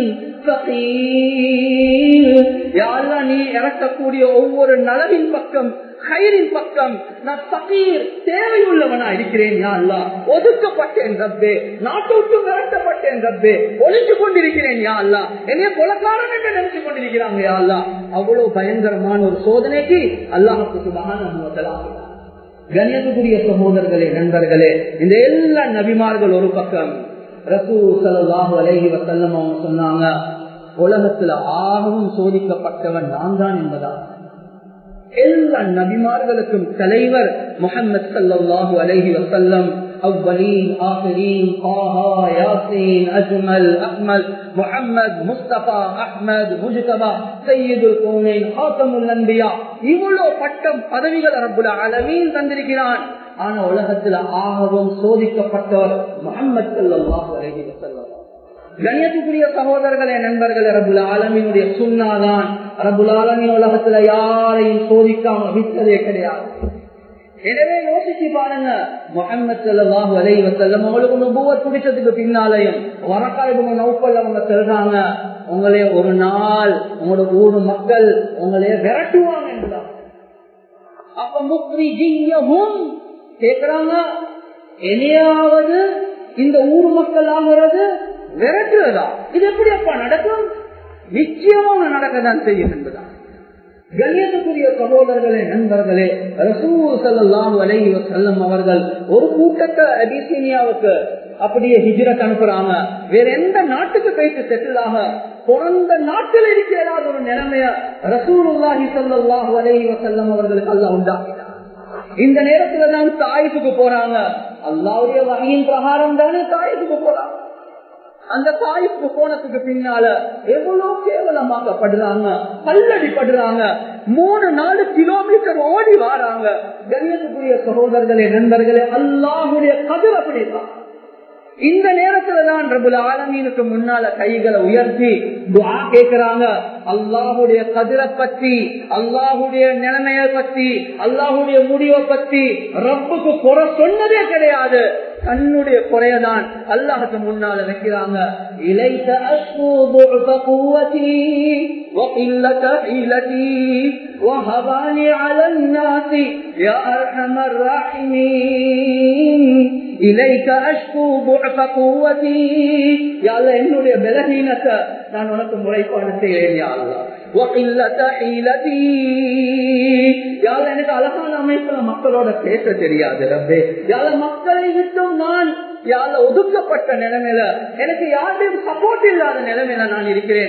நீ இறக்கக்கூடிய ஒவ்வொரு நலவின் பக்கம் கயிறின் பக்கம் நான் பகீர் தேவையுள்ளவனா இருக்கிறேன் யா அல்லா ஒதுக்கப்பட்டேன் ரப்பே நாட்டை விட்டு விரட்டப்பட்டேன் ரப்பே ஒழிஞ்சு கொண்டிருக்கிறேன் யா அல்லா என்னைய கொலக்காரன் என்று நினைச்சு கொண்டிருக்கிறாங்க யா அல்லா அவ்வளவு பயங்கரமான ஒரு சோதனைக்கு அல்லாஹுக்கு சுபகான கணியத்துக்குரிய சகோதரர்களே நண்பர்களே இந்த எல்லா நபிமார்கள் ஒரு பக்கம் ரசூ சல்லாஹு அலஹி வசல்லம் அவங்க சொன்னாங்க உலகத்துல ஆகவும் சோதிக்கப்பட்டவன் நான் தான் என்பதா எல்லா நபிமார்களுக்கும் தலைவர் முகமது சல்லாஹூ அலஹி வசல்லம் أولين آخرين طه ياسين أجمل أحمد محمد مصطفى أحمد مجتبى سيد الكونين خاتم الأنبياء இவ்வளவு பட்டம் பதவிகள் ரப்புல அலமீன் தந்திருக்கிறான் ஆனா உலகத்துல ஆகவும் சோதிக்கப்பட்டவர் முகமது சல்லாஹூ அலஹி வசல்லம் கண்ணியத்துக்குரிய சகோதரர்களே நண்பர்களே ரபுல் ஆலமினுடைய சுண்ணாதான் ரபுல் ஆலமின் உலகத்துல யாரையும் சோதிக்காம விட்டதே கிடையாது எனவே யோசிச்சு பாருங்க முகமது சல்லாஹு அலை வசல்லம் அவங்களுக்கு நுபுவத் குடிச்சதுக்கு பின்னாலையும் வரக்காய்பு நௌக்கல் அவங்க சொல்றாங்க உங்களே ஒரு நாள் உங்களோட ஊர் மக்கள் உங்களைய விரட்டுவாங்க என்றுதான் அப்ப முக்ரி ஜியமும் கேக்குறாங்க இனியாவது இந்த ஊர் மக்கள் ஆகிறது விரட்டுவதா இது எப்படி அப்பா நடக்கும் நிச்சயமாக நடக்கதான் செய்யும் என்பதான் கண்ணியத்துக்குரிய சகோதரர்களே நண்பர்களே ரசூல் சல்லாஹூ அலைஹி வசல்லம் அவர்கள் ஒரு கூட்டத்தை அபிசீனியாவுக்கு அப்படியே ஹிஜ்ரத் அனுப்புறாங்க வேற எந்த நாட்டுக்கு போயிட்டு செட்டில் ஆக பிறந்த நாட்டில் இருக்கிற ஒரு நிலைமைய ரசூலுல்லாஹி சல்லாஹூ அலைஹி வசல்லம் அவர்களுக்கு அல்ல உண்டாக்கினார் இந்த நேரத்துல தான் தாய்ப்புக்கு போறாங்க அல்லாவுடைய வகையின் பிரகாரம் தானே தாய்ப்புக்கு போறாங்க அந்த தாய்ப்பு போனதுக்கு பின்னால எவ்வளவு கேவலமாக்கப்படுறாங்க கல்லடிப்படுறாங்க மூணு நாலு கிலோமீட்டர் ஓடி வாராங்க கண்ணியத்துக்குரிய சகோதரர்களே நண்பர்களே அல்லாஹுடைய கதிர் அப்படிதான் இந்த நேரத்துல தான் ரபுல் ஆலமீனுக்கு முன்னால கைகளை உயர்த்தி துவா கேட்கிறாங்க அல்லாஹுடைய கதிரை பத்தி அல்லாஹுடைய நிலைமைய பத்தி அல்லாஹுடைய முடிவை பத்தி ரப்புக்கு குறை சொன்னதே கிடையாது தன்னுடைய குறையதான் அல்லாஹுக்கு முன்னால வைக்கிறாங்க இலைத்த وقلة حيلتي وهباني على الناس يا أرحم الراحمين இலைக்க அஷ்கு குவதி யாழ்ல என்னுடைய பலகீனத்தை நான் உனக்கு முறைப்பாடு செய்கிறேன் யாழ்லா எனக்கு அழகான அமைப்புல மக்களோட பேச தெரியாது ரப்பே யாழ மக்களை விட்டும் நான் யாழ ஒதுக்கப்பட்ட நிலைமையில எனக்கு யாருடையும் சப்போர்ட் இல்லாத நிலைமையில நான் இருக்கிறேன்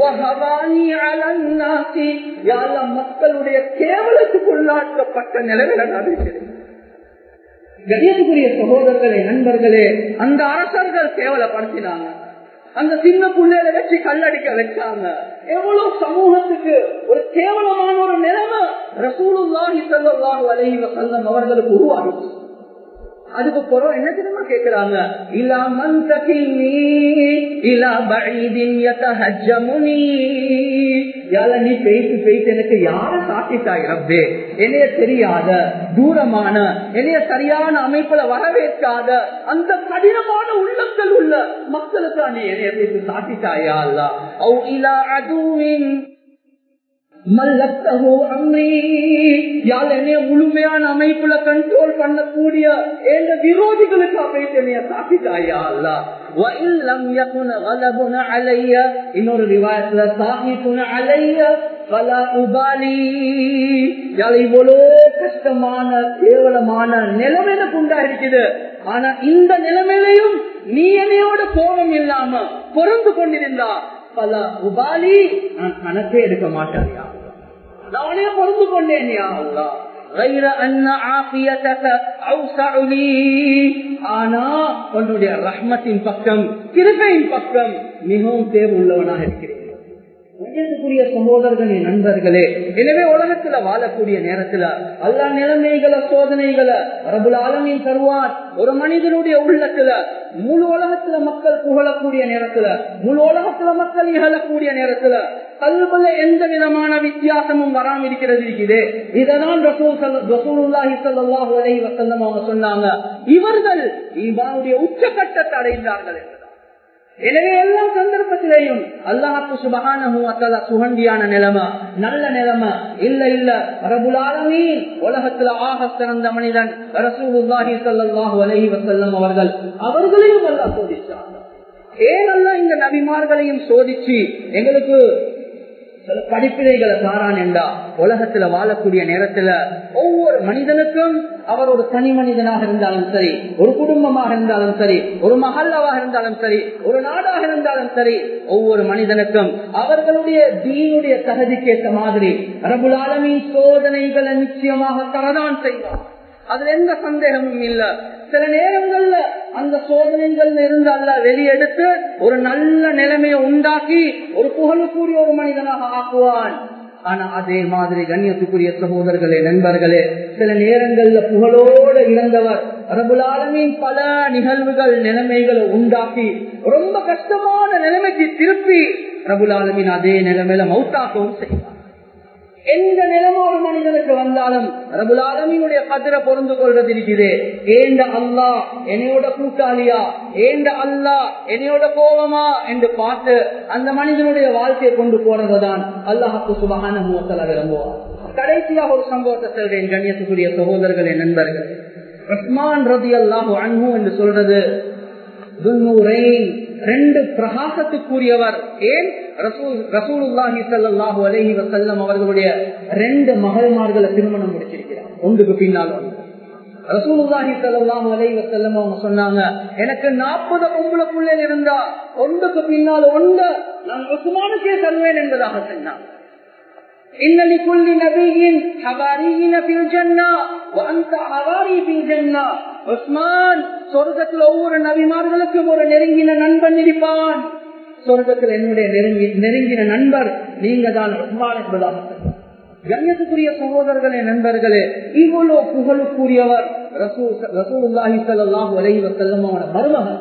மக்களுடைய கேவலத்துக்குள்ளாக்கப்பட்ட நிலைமையில நான் இருக்கிறேன் கணியத்துக்குரிய சகோதரர்களே நண்பர்களே அந்த அரசர்கள் கேவலப்படுத்தினாங்க அந்த சின்ன புள்ளையில வச்சு கல்லடிக்க வச்சாங்க எவ்வளவு சமூகத்துக்கு ஒரு கேவலமான ஒரு நிலைமை ரசூலுல்லாஹி ஸல்லல்லாஹு அலைஹி வஸல்லம் அவர்களுக்கு உருவாகிச்சு அதுக்கு பிறகு என்ன தெரியுமா கேக்குறாங்க இலா மன் தகினி இலா பஈதின் யதஹஜ்ஜமுனி யால நீ பேசி பேசி எனக்கு யார காட்டிட்டாய் ரப்பே என்னைய தெரியாத தூரமான என்னைய சரியான அமைப்புல வரவேற்காத அந்த கடினமான உள்ளங்கள் உள்ள மக்களுக்கு நீ என்னைய பேசி காட்டிட்டாயா அல்ல அவு இலா அதுவின் முழுமையான அமைப்புல கண்ட்ரோல் பண்ணக்கூடிய எந்த விரோதிகளுக்கு அமைப்பு காட்டிட்டாயா அல்ல இன்னொரு விவாதத்துல சாஹிப்புன அலைய பல உபாலி இவ்வளோ கஷ்டமான கேவலமான நிலைமை எனக்கு உண்டா இருக்குது ஆனா இந்த நிலைமையிலையும் நீ என்னையோட கோபம் இல்லாம பொருந்து கொண்டிருந்தா பல உபாலி நான் கணக்கே எடுக்க மாட்டேன் நானே பொருந்து கொண்டேன் غير أن عافيتك أوسع لي ஆனா உன்னுடைய ரஹ்மத்தின் பக்கம் கிருபையின் பக்கம் மிகவும் தேர்வுள்ளவனாக இருக்கிறேன் உயர்வுக்குரிய சகோதரர்களே நண்பர்களே எனவே உலகத்துல வாழக்கூடிய நேரத்துல எல்லா நிலைமைகளை சோதனைகளை ரபுல் ஆலமின் தருவார் ஒரு மனிதனுடைய உள்ளத்துல முழு உலகத்துல மக்கள் புகழக்கூடிய நேரத்துல முழு உலகத்துல மக்கள் இகழக்கூடிய நேரத்துல கல்வில எந்த விதமான வித்தியாசமும் வராம இருக்கிறது இருக்குது இததான் ரசூலுல்லாஹி ஸல்லல்லாஹு அலைஹி வஸல்லம் அவங்க சொன்னாங்க இவர்கள் ஈமானுடைய உச்சகட்டத்தை அடைந்தார்கள் எனவே எல்லா சந்தர்ப்பத்திலேயும் அல்லாஹு சுபகான சுகண்டியான நிலைமை நல்ல நிலைமை இல்ல இல்ல ரபுலாலமீ உலகத்துல ஆக சிறந்த மனிதன் ரசூலுல்லாஹி ஸல்லல்லாஹு அலைஹி வஸல்லம் அவர்கள் அவர்களையும் அல்லாஹ் சோதிச்சாங்க ஏன் அல்லாஹ் இந்த நபிமார்களையும் சோதிச்சு எங்களுக்கு சில படிப்பினைகளை தாரான் என்றா உலகத்துல வாழக்கூடிய நேரத்துல ஒவ்வொரு மனிதனுக்கும் அவர் ஒரு தனி மனிதனாக இருந்தாலும் சரி ஒரு குடும்பமாக இருந்தாலும் சரி ஒரு மகல்லாவாக இருந்தாலும் சரி ஒரு நாடாக இருந்தாலும் சரி ஒவ்வொரு மனிதனுக்கும் அவர்களுடைய தீனுடைய தகுதிக்கேற்ற மாதிரி ரபுலாலமின் சோதனைகளை நிச்சயமாக தரதான் செய்வார் அதுல எந்த சந்தேகமும் இல்ல சில நேரங்கள்ல அந்த சோதனைகள் இருந்து அல்ல வெளியெடுத்து ஒரு நல்ல நிலைமையை உண்டாக்கி ஒரு புகழுக்குரிய ஒரு மனிதனாக ஆக்குவான் ஆனா அதே மாதிரி கண்ணியத்துக்குரிய சகோதரர்களே நண்பர்களே சில நேரங்கள்ல புகழோடு இறந்தவர் ரபுலாலமின் பல நிகழ்வுகள் நிலைமைகளை உண்டாக்கி ரொம்ப கஷ்டமான நிலைமைக்கு திருப்பி ரபுலாலமின் அதே நிலைமையில மௌத்தாக்கவும் செய்வார் எந்த நிலைமை ஒரு மனிதனுக்கு வந்தாலும் ரபுலாலமீனுடைய கதிரை பொருந்து கொள்வது இருக்குது ஏந்த அல்லா என்னையோட கூட்டாளியா ஏந்த அல்லா என்னையோட கோபமா என்று பார்த்து அந்த மனிதனுடைய வாழ்க்கையை கொண்டு போறதுதான் அல்லாஹாக்கு சுபகான மூத்தல விரும்புவார் கடைசியாக ஒரு சம்பவத்தை சொல்றேன் கண்ணியத்துக்குரிய சகோதரர்களே நண்பர்கள் ரஹ்மான் ரதி அல்லாஹு அன்பு என்று சொல்றது ரெண்டு பிரகாசத்துக்குரியவர் ஏன் ரசூலுல்லாஹி சல்லாஹூ அலஹி வசல்லம் அவர்களுடைய ரெண்டு மகள்மார்களை திருமணம் முடிச்சிருக்கிறார் ஒன்றுக்கு பின்னால் ஒன்று ரசூலுல்லாஹி சல்லாஹூ அலஹி வசல்லம் அவங்க சொன்னாங்க எனக்கு நாற்பது பொம்பளை பிள்ளைகள் இருந்தா ஒன்றுக்கு பின்னால் ஒன்று நான் உஸ்மானுக்கே தருவேன் என்பதாக சொன்னாங்க إن لكل نبي حواريين في الجنة وأنت حواري في الجنة உஸ்மான் சொர்க்கத்தில் ஒவ்வொரு நபிமார்களுக்கும் ஒரு நெருங்கின நண்பன் இருப்பான் சொர்க்கத்தில் என்னுடைய நெருங்கி நெருங்கின நண்பர் நீங்க தான் உஸ்மான் என்பதாக கண்ணியத்துக்குரிய சகோதரர்களே நண்பர்களே இவ்வளோ புகழுக்குரியவர் ரசூலுல்லாஹி ஸல்லல்லாஹு அலைஹி வஸல்லம் அவரோட மருமகன்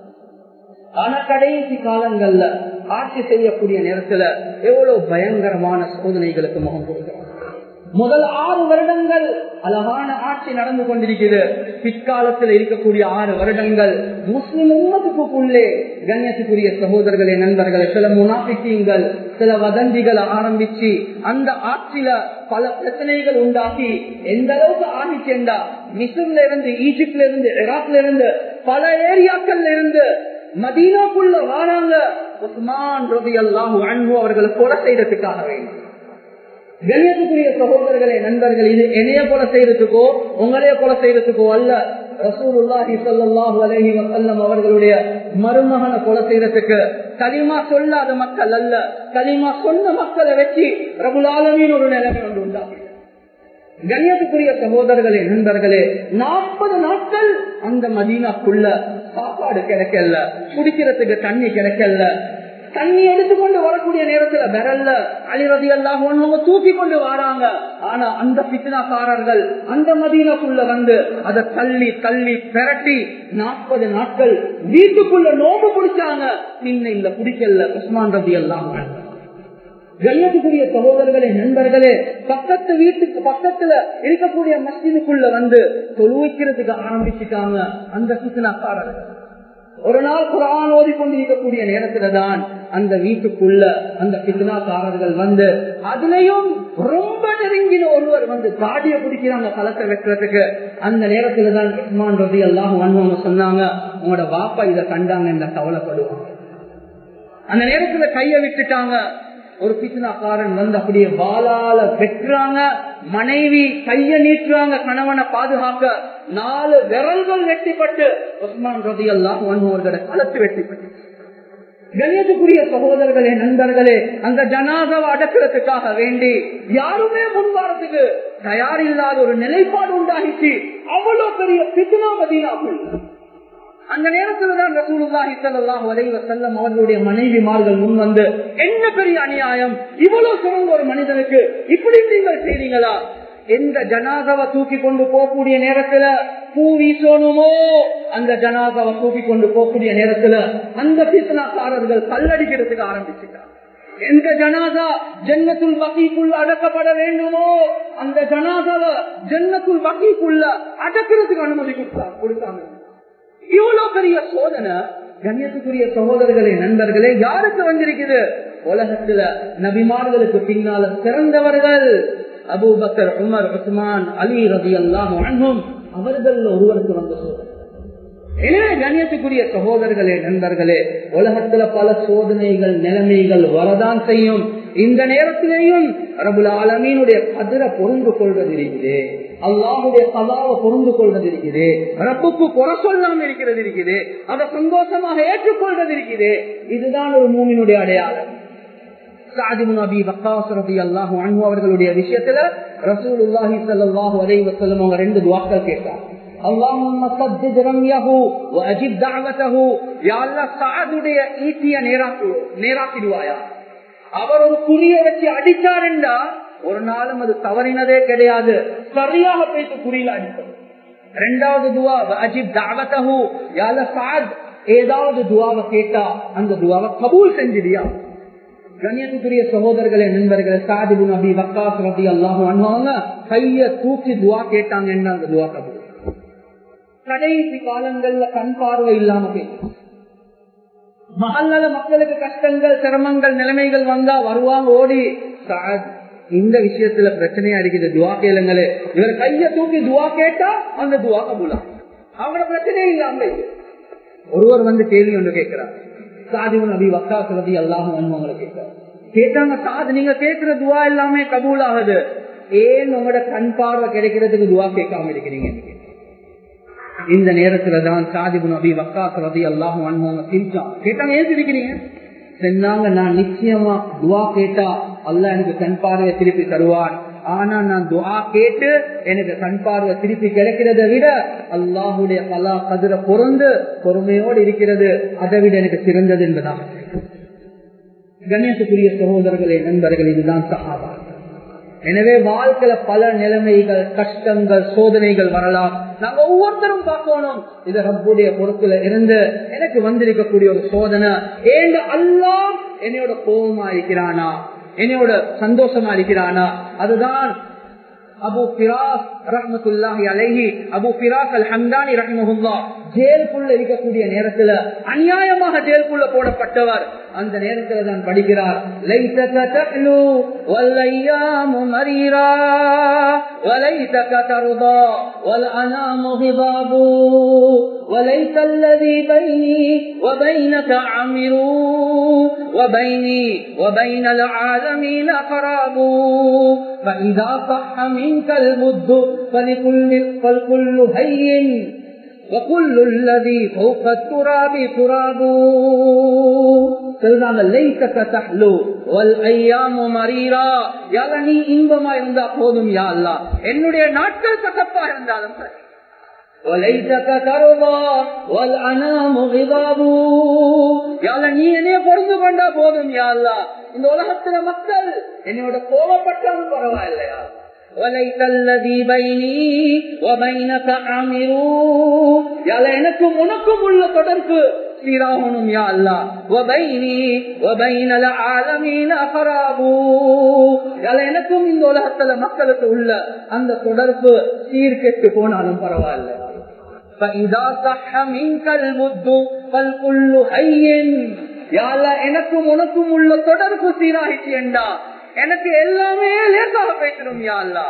ஆனா கடைசி காலங்கள்ல ஆட்சி செய்யக்கூடிய நேரத்துல எவ்வளவு பயங்கரமான சோதனைகளுக்கு முகம் கொடுக்கிறார் முதல் ஆறு வருடங்கள் அழகான ஆட்சி நடந்து கொண்டிருக்கிறது பிற்காலத்தில் இருக்கக்கூடிய ஆறு வருடங்கள் முஸ்லிம் உம்மத்துக்குள்ளே கண்ணியத்துக்குரிய சகோதரர்களே நண்பர்களே சில முனாபிக்கீங்கள் சில வதந்திகளை ஆரம்பிச்சு அந்த ஆட்சியில பல பிரச்சனைகள் உண்டாக்கி எந்த அளவுக்கு ஆகிச்சேண்டா மிஸ்ர்ல இருந்து ஈஜிப்ட்ல இருந்து ஈராக்ல இருந்து பல ஏரியாக்கள்ல இருந்து மதீனாக்குள்ள வாராங்க உஸ்மான் ரபி அல்லாஹு அன்பு அவர்களை கொலை செய்யறதுக்காக வேண்டும் கண்ணியத்துக்குரிய சகோதரர்களே நண்பர்கள் இது என்னைய கொலை செய்யறதுக்கோ உங்களைய கொலை செய்யறதுக்கோ அல்ல ரசூலுல்லாஹி ஸல்லல்லாஹு அலைஹி வஸல்லம் அவர்களுடைய மருமகனை கொலை செய்யறதுக்கு கலிமா சொல்லாத மக்கள் அல்ல கலிமா சொன்ன மக்களை வச்சு ரபுல் ஆலமீன் ஒரு நிலைமை ஒன்று உண்டாகி கண்ணியத்துக்குரிய சகோதரர்களே நண்பர்களே நாற்பது நாட்கள் அந்த மதீனாக்குள்ள சாப்பாடு கிடைக்கல குடிக்கிறதுக்கு தண்ணி கிடைக்கல தண்ணி எடுத்துக்கொண்டு வரக்கூடிய நேரத்துல விரல்ல அழிவதி எல்லாம் அவங்க தூக்கி கொண்டு வராங்க ஆனா அந்த பித்னாக்காரர்கள் அந்த மதீனாக்குள்ள வந்து அதை தள்ளி தள்ளி பெரட்டி நாற்பது நாட்கள் வீட்டுக்குள்ள நோம்பு பிடிச்சாங்க இன்னும் இல்ல பிடிக்கல உஸ்மான் ரபி எல்லாம் கண்ணியத்துக்குரிய சகோதரர்களே நண்பர்களே பக்கத்து வீட்டுக்கு பக்கத்துல இருக்கக்கூடிய மஸ்ஜிதுக்குள்ள வந்து தொழுவிக்கிறதுக்கு ஆரம்பிச்சுட்டாங்க அந்த சித்தனாக்காரர்கள் ஒரு நாள் குரான் ஓதி கொண்டிருக்கக்கூடிய நேரத்துல தான் அந்த வீட்டுக்குள்ள அந்த பித்னாக்காரர்கள் வந்து அதுலயும் ரொம்ப நெருங்கின ஒருவர் வந்து தாடிய பிடிக்கிறாங்க களத்தை வெட்டுறதுக்கு அந்த நேரத்துல தான் உஸ்மான் ரவி எல்லாம் வன்வங்க சொன்னாங்க உங்களோட வாப்பா இதை கண்டாங்க என்ற கவலைப்படுவாங்க அந்த நேரத்துல கைய விட்டுட்டாங்க ஒரு பித்னாக்காரன் வந்து அப்படியே வாளால வெட்டுறாங்க மனைவி கைய நீட்டுறாங்க கணவனை பாதுகாக்க நாலு விரல்கள் வெட்டிப்பட்டு உஸ்மான் ரதி எல்லாம் ஒன்றுவர்களோட களத்து வெட்டிப்பட்டு கணியத்துக்குரிய சகோதரர்களே நண்பர்களே அந்த ஜனாதாவை அடக்கிறதுக்காக வேண்டி யாருமே முன்வாரத்துக்கு தயார் இல்லாத ஒரு நிலைப்பாடு உண்டாகிச்சு அவ்வளவு பெரிய பித்னா மதீனாக்குள் அந்த நேரத்தில் தான் ரசூலுல்லாஹி ஸல்லல்லாஹு அலைஹி வஸல்லம் அவர்களுடைய மனைவிமார்கள் முன் வந்து என்ன பெரிய அநியாயம் இவ்வளவு சிறந்த ஒரு மனிதனுக்கு இப்படி நீங்கள் செய்றீங்களா எந்த ஜனாதாவை தூக்கி கொண்டு போகக்கூடிய நேரத்துல பூ வீசணுமோ அந்த ஜனாதாவை தூக்கி கொண்டு போகக்கூடிய நேரத்துல அந்த பித்தனாக்காரர்கள் கல்லடிக்கிறதுக்கு ஆரம்பிச்சுட்டாங்க எந்த ஜனாதா ஜன்னத்துள் வகைக்குள்ள அடக்கப்பட வேண்டுமோ அந்த ஜனாதாவை ஜன்னத்துள் வகைக்குள்ள அடக்கிறதுக்கு அனுமதி கொடுத்தாங்க கொடுத்தாங்க இவ்வளவு பெரிய சோதனை கண்ணியத்துக்குரிய சகோதரர்களே நண்பர்களே யாருக்கு வந்திருக்குது உலகத்துல நபிமார்களுக்கு பின்னால சிறந்தவர்கள் அபூபக்கர் உமர் உஸ்மான் அலி ரபி அல்லாம் அவர்கள் ஒருவருக்கு வந்த சோதனை எனவே கண்ணியத்துக்குரிய சகோதரர்களே நண்பர்களே உலகத்துல பல சோதனைகள் நிலைமைகள் வரதான் செய்யும் இந்த நேரத்திலேயும் ரபுல் ஆலமீனுடைய கதிரை பொருந்து கொள்வது இருக்குது அல்லாஹுடைய கலாவை பொருந்து கொள்வது இருக்குது ரப்புக்கு குறை சொல்லாம இருக்கிறது இருக்குது அதை சந்தோஷமாக ஏற்றுக்கொள்வது இருக்குது இதுதான் ஒரு மூமினுடைய அடையாளம் அவர்களுடைய விஷயத்துல ரசூலுல்லாஹி ஸல்லல்லாஹு அலைஹி வஸல்லம் அவங்க ரெண்டு துஆக்கள் கேட்டாங்க اللهم سدد رميه واجب دعوته يا الله சாதுடைய ஈட்டிய நேராக்கு நேராக்கிடுவாயா அவர் ஒரு குறிய வச்சு அடிச்சாருண்டா ஒரு நாளும் அது தவறினதே கிடையாது சரியாக போயிட்டு குறியில அடிப்பது ரெண்டாவது துவா அஜிப் தாவத்தஹு யால சாத் ஏதாவது துவாவை கேட்டா அந்த துவாவை கபூல் செஞ்சிடியா கண்ணியத்துக்குரிய சகோதரர்களே நண்பர்களே சாதிபு நபி வக்காஸ் ரபி அல்லாஹு அன்வாங்க கைய தூக்கி துவா கேட்டாங்க என்ன அந்த துவா கபூல் கடைசி காலங்கள்ல கண் பார்வை இல்லாம போயிட்டு மகல்ல மக்களுக்கு கஷ்டங்கள் சிரமங்கள் நிலைமைகள் வந்தா வருவாங்க ஓடி சாத் இந்த விஷயத்துல பிரச்சனையா இருக்குது துவா கேளுங்களே இவர் கைய தூக்கி துவா கேட்டா அந்த துவா கபூலா அவங்களோட பிரச்சனையே இல்லாம ஒருவர் வந்து கேள்வி ஒன்று கேட்கிறார் சாதிவன் நபி வக்கா சுரதி அல்லாம அவங்களை கேட்கிறார் கேட்டாங்க சாது நீங்க கேட்கிற துவா எல்லாமே கபூல் ஆகுது ஏன் உங்களோட கண் பார்வை கிடைக்கிறதுக்கு துவா கேட்காம இருக்கிறீங்க இந்த நேரத்துல தான் சாதிபு நபி வக்கா சுரதி அல்லாஹ் அவங்க சிரிச்சான் கேட்டாங்க ஏன் சிரிக்கிறீங்க சொன்னாங்க நான் நிச்சயமா துவா கேட்டா அல்ல எனக்கு கண் பார்வையை திருப்பி தருவான் ஆனா நான் துவா கேட்டு எனக்கு கண் பார்வை திருப்பி கிடைக்கிறத விட அல்லாஹுடைய கலா கதிர பொருந்து பொறுமையோடு இருக்கிறது அதை விட எனக்கு சிறந்தது என்பதாக கண்ணியத்துக்குரிய சகோதரர்களே நண்பர்கள் இதுதான் சகாபா எனவே வாழ்க்கையில பல நிலைமைகள் கஷ்டங்கள் சோதனைகள் வரலாம் நாங்க ஒவ்வொருத்தரும் பார்க்கணும் இது ரப்புடைய பொறுப்புல இருந்து எனக்கு வந்திருக்கக்கூடிய ஒரு சோதனை ஏன் அல்லாம் என்னையோட கோபமா இருக்கிறானா என்னையோட சந்தோஷமா இருக்கிறானா அதுதான் அபு பிராஸ் ரஹமத்துல்லாஹி அலைஹி அபு பிராஸ் அல் ஹம்தானி ரஹிமஹுல்லா ஜெயிலுக்குள்ள இருக்கக்கூடிய நேரத்துல அநியாயமாக ஜெயிலுக்குள்ள போடப்பட்டவர் அந்த நேரத்துல தான் படிக்கிறார் லைத்தக தஹ்லு வல்லையாமு மரீரா வலைத்தக தர்தா வல் அனாமு ஹிபாபு وليس الذي بيني وبينك عامر وبيني وبين العالمين قراب فإذا صح منك المد فلكل, فالكل هين وكل الذي فوق التراب تراب சொல்றாங்க லைத்தக்க தஹ்லு வல் ஐயாமு மரீரா யால நீ இன்பமா இருந்தா போதும் யா அல்லா என்னுடைய நாட்கள் கசப்பா இருந்தாலும் சரி وليتك ترضى والانام غضاب யால நீ என்னைய பொருந்து கொண்டா போதும் யா அல்லா இந்த உலகத்துல மக்கள் என்னோட கோபப்பட்டாலும் பரவாயில்லையா وليس الذي بيني وبينك عامر யால எனக்கும் உனக்கும் உள்ள தொடர்பு சீராகணும் யா அல்லா وبيني وبين العالمين خراب எனக்கும் இந்த உலகத்துல மக்களுக்கு உள்ள அந்த தொடர்பு சீர்கெட்டு போனாலும் பரவாயில்ல فإذا صح منك المد فالكل حي எனக்கும் உனக்கும் உள்ள தொடர்பு சீராகிச்சு என்றா எனக்கு எல்லாமே லேசாக பேசணும் யா அல்லா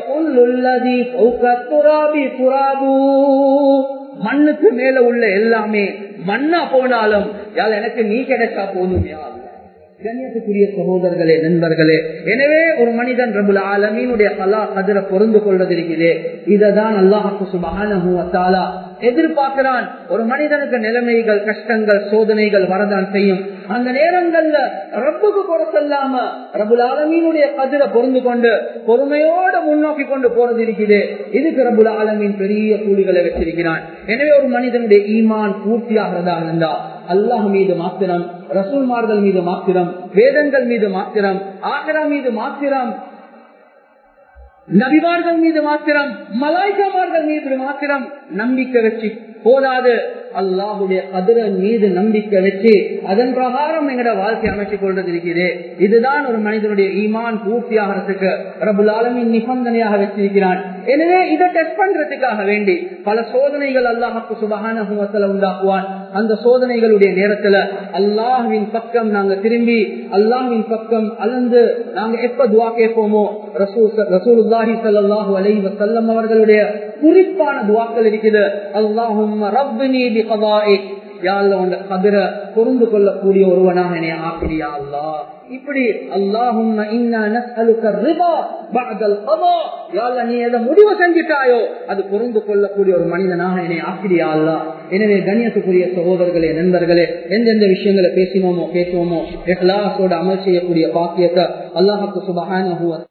மண்ணுக்கு மேல உள்ள எல்லாமே மண்ணா போனாலும் யாழ் எனக்கு நீ கிடைச்சா போதும் யா கண்ணியத்துக்குரிய சகோதரர்களே நண்பர்களே எனவே ஒரு மனிதன் ரபுல் ஆலமீனுடைய கலா கதிர பொருந்து கொள்வதிருக்கிறே இததான் அல்லாஹு சுபகான எதிர்பார்க்கிறான் ஒரு மனிதனுக்கு நிலைமைகள் கஷ்டங்கள் சோதனைகள் வரதான் செய்யும் அந்த நேரங்கள்ல ரப்புக்கு கொடுத்தல்லாம ரபுல் ஆலமீனுடைய கதிர பொருந்து கொண்டு பொறுமையோட முன்னோக்கி கொண்டு போறது இருக்குது இதுக்கு ரபுல் ஆலமீன் பெரிய கூலிகளை வச்சிருக்கிறான் எனவே ஒரு மனிதனுடைய ஈமான் பூர்த்தியாகிறதா இருந்தா அல்லாஹ் மீது மாத்திரம் ரசூல்மார்கள் மீது மாத்திரம் வேதங்கள் மீது மாத்திரம் ஆகரா மீது மாத்திரம் நபிமார்கள் மீது மாத்திரம் மலாய்க்காமார்கள் மீது மாத்திரம் நம்பிக்கை வச்சு போதாது அல்லாஹுடைய கதிரன் மீது நம்பிக்கை வச்சு அதன் பிரகாரம் எங்கட வாழ்க்கை அமைச்சுக் கொள்றது இருக்கிறது இதுதான் ஒரு மனிதனுடைய ஈமான் பூர்த்தி ஆகிறதுக்கு ரபுல் ஆலமின் நிபந்தனையாக வச்சிருக்கிறான் எனவே இதை டெஸ்ட் பண்றதுக்காக வேண்டி பல சோதனைகள் அல்லாஹுக்கு சுபகான உண்டாக்குவான் அந்த சோதனைகளுடைய நேரத்துல அல்லாஹுவின் பக்கம் நாங்க திரும்பி அல்லாஹின் பக்கம் அலந்து நாங்க எப்ப துவா கேட்போமோ ரசூல் ரசூலுல்லாஹி சல்லாஹூ அலை வசல்லம் அவர்களுடைய குறிப்பான துவாக்கள் இருக்குது அல்லாஹும் ரப்பினி பி கதாயிக் பொருந்து கொள்ளக்கூடிய ஒருவனாக என்னை ஆக்கிரியா அல்லா இப்படி அல்லாஹும் நீ எதை முடிவு செஞ்சிட்டாயோ அது பொருந்து கொள்ளக்கூடிய ஒரு மனிதனாக என்னை ஆக்கிரியா அல்லா எனவே கண்ணியத்துக்குரிய சகோதரர்களே நண்பர்களே எந்தெந்த விஷயங்களை பேசினோமோ கேட்டோமோ எஹ்லாசோட அமல் செய்யக்கூடிய பாக்கியத்தை அல்லாஹுக்கு சுபகான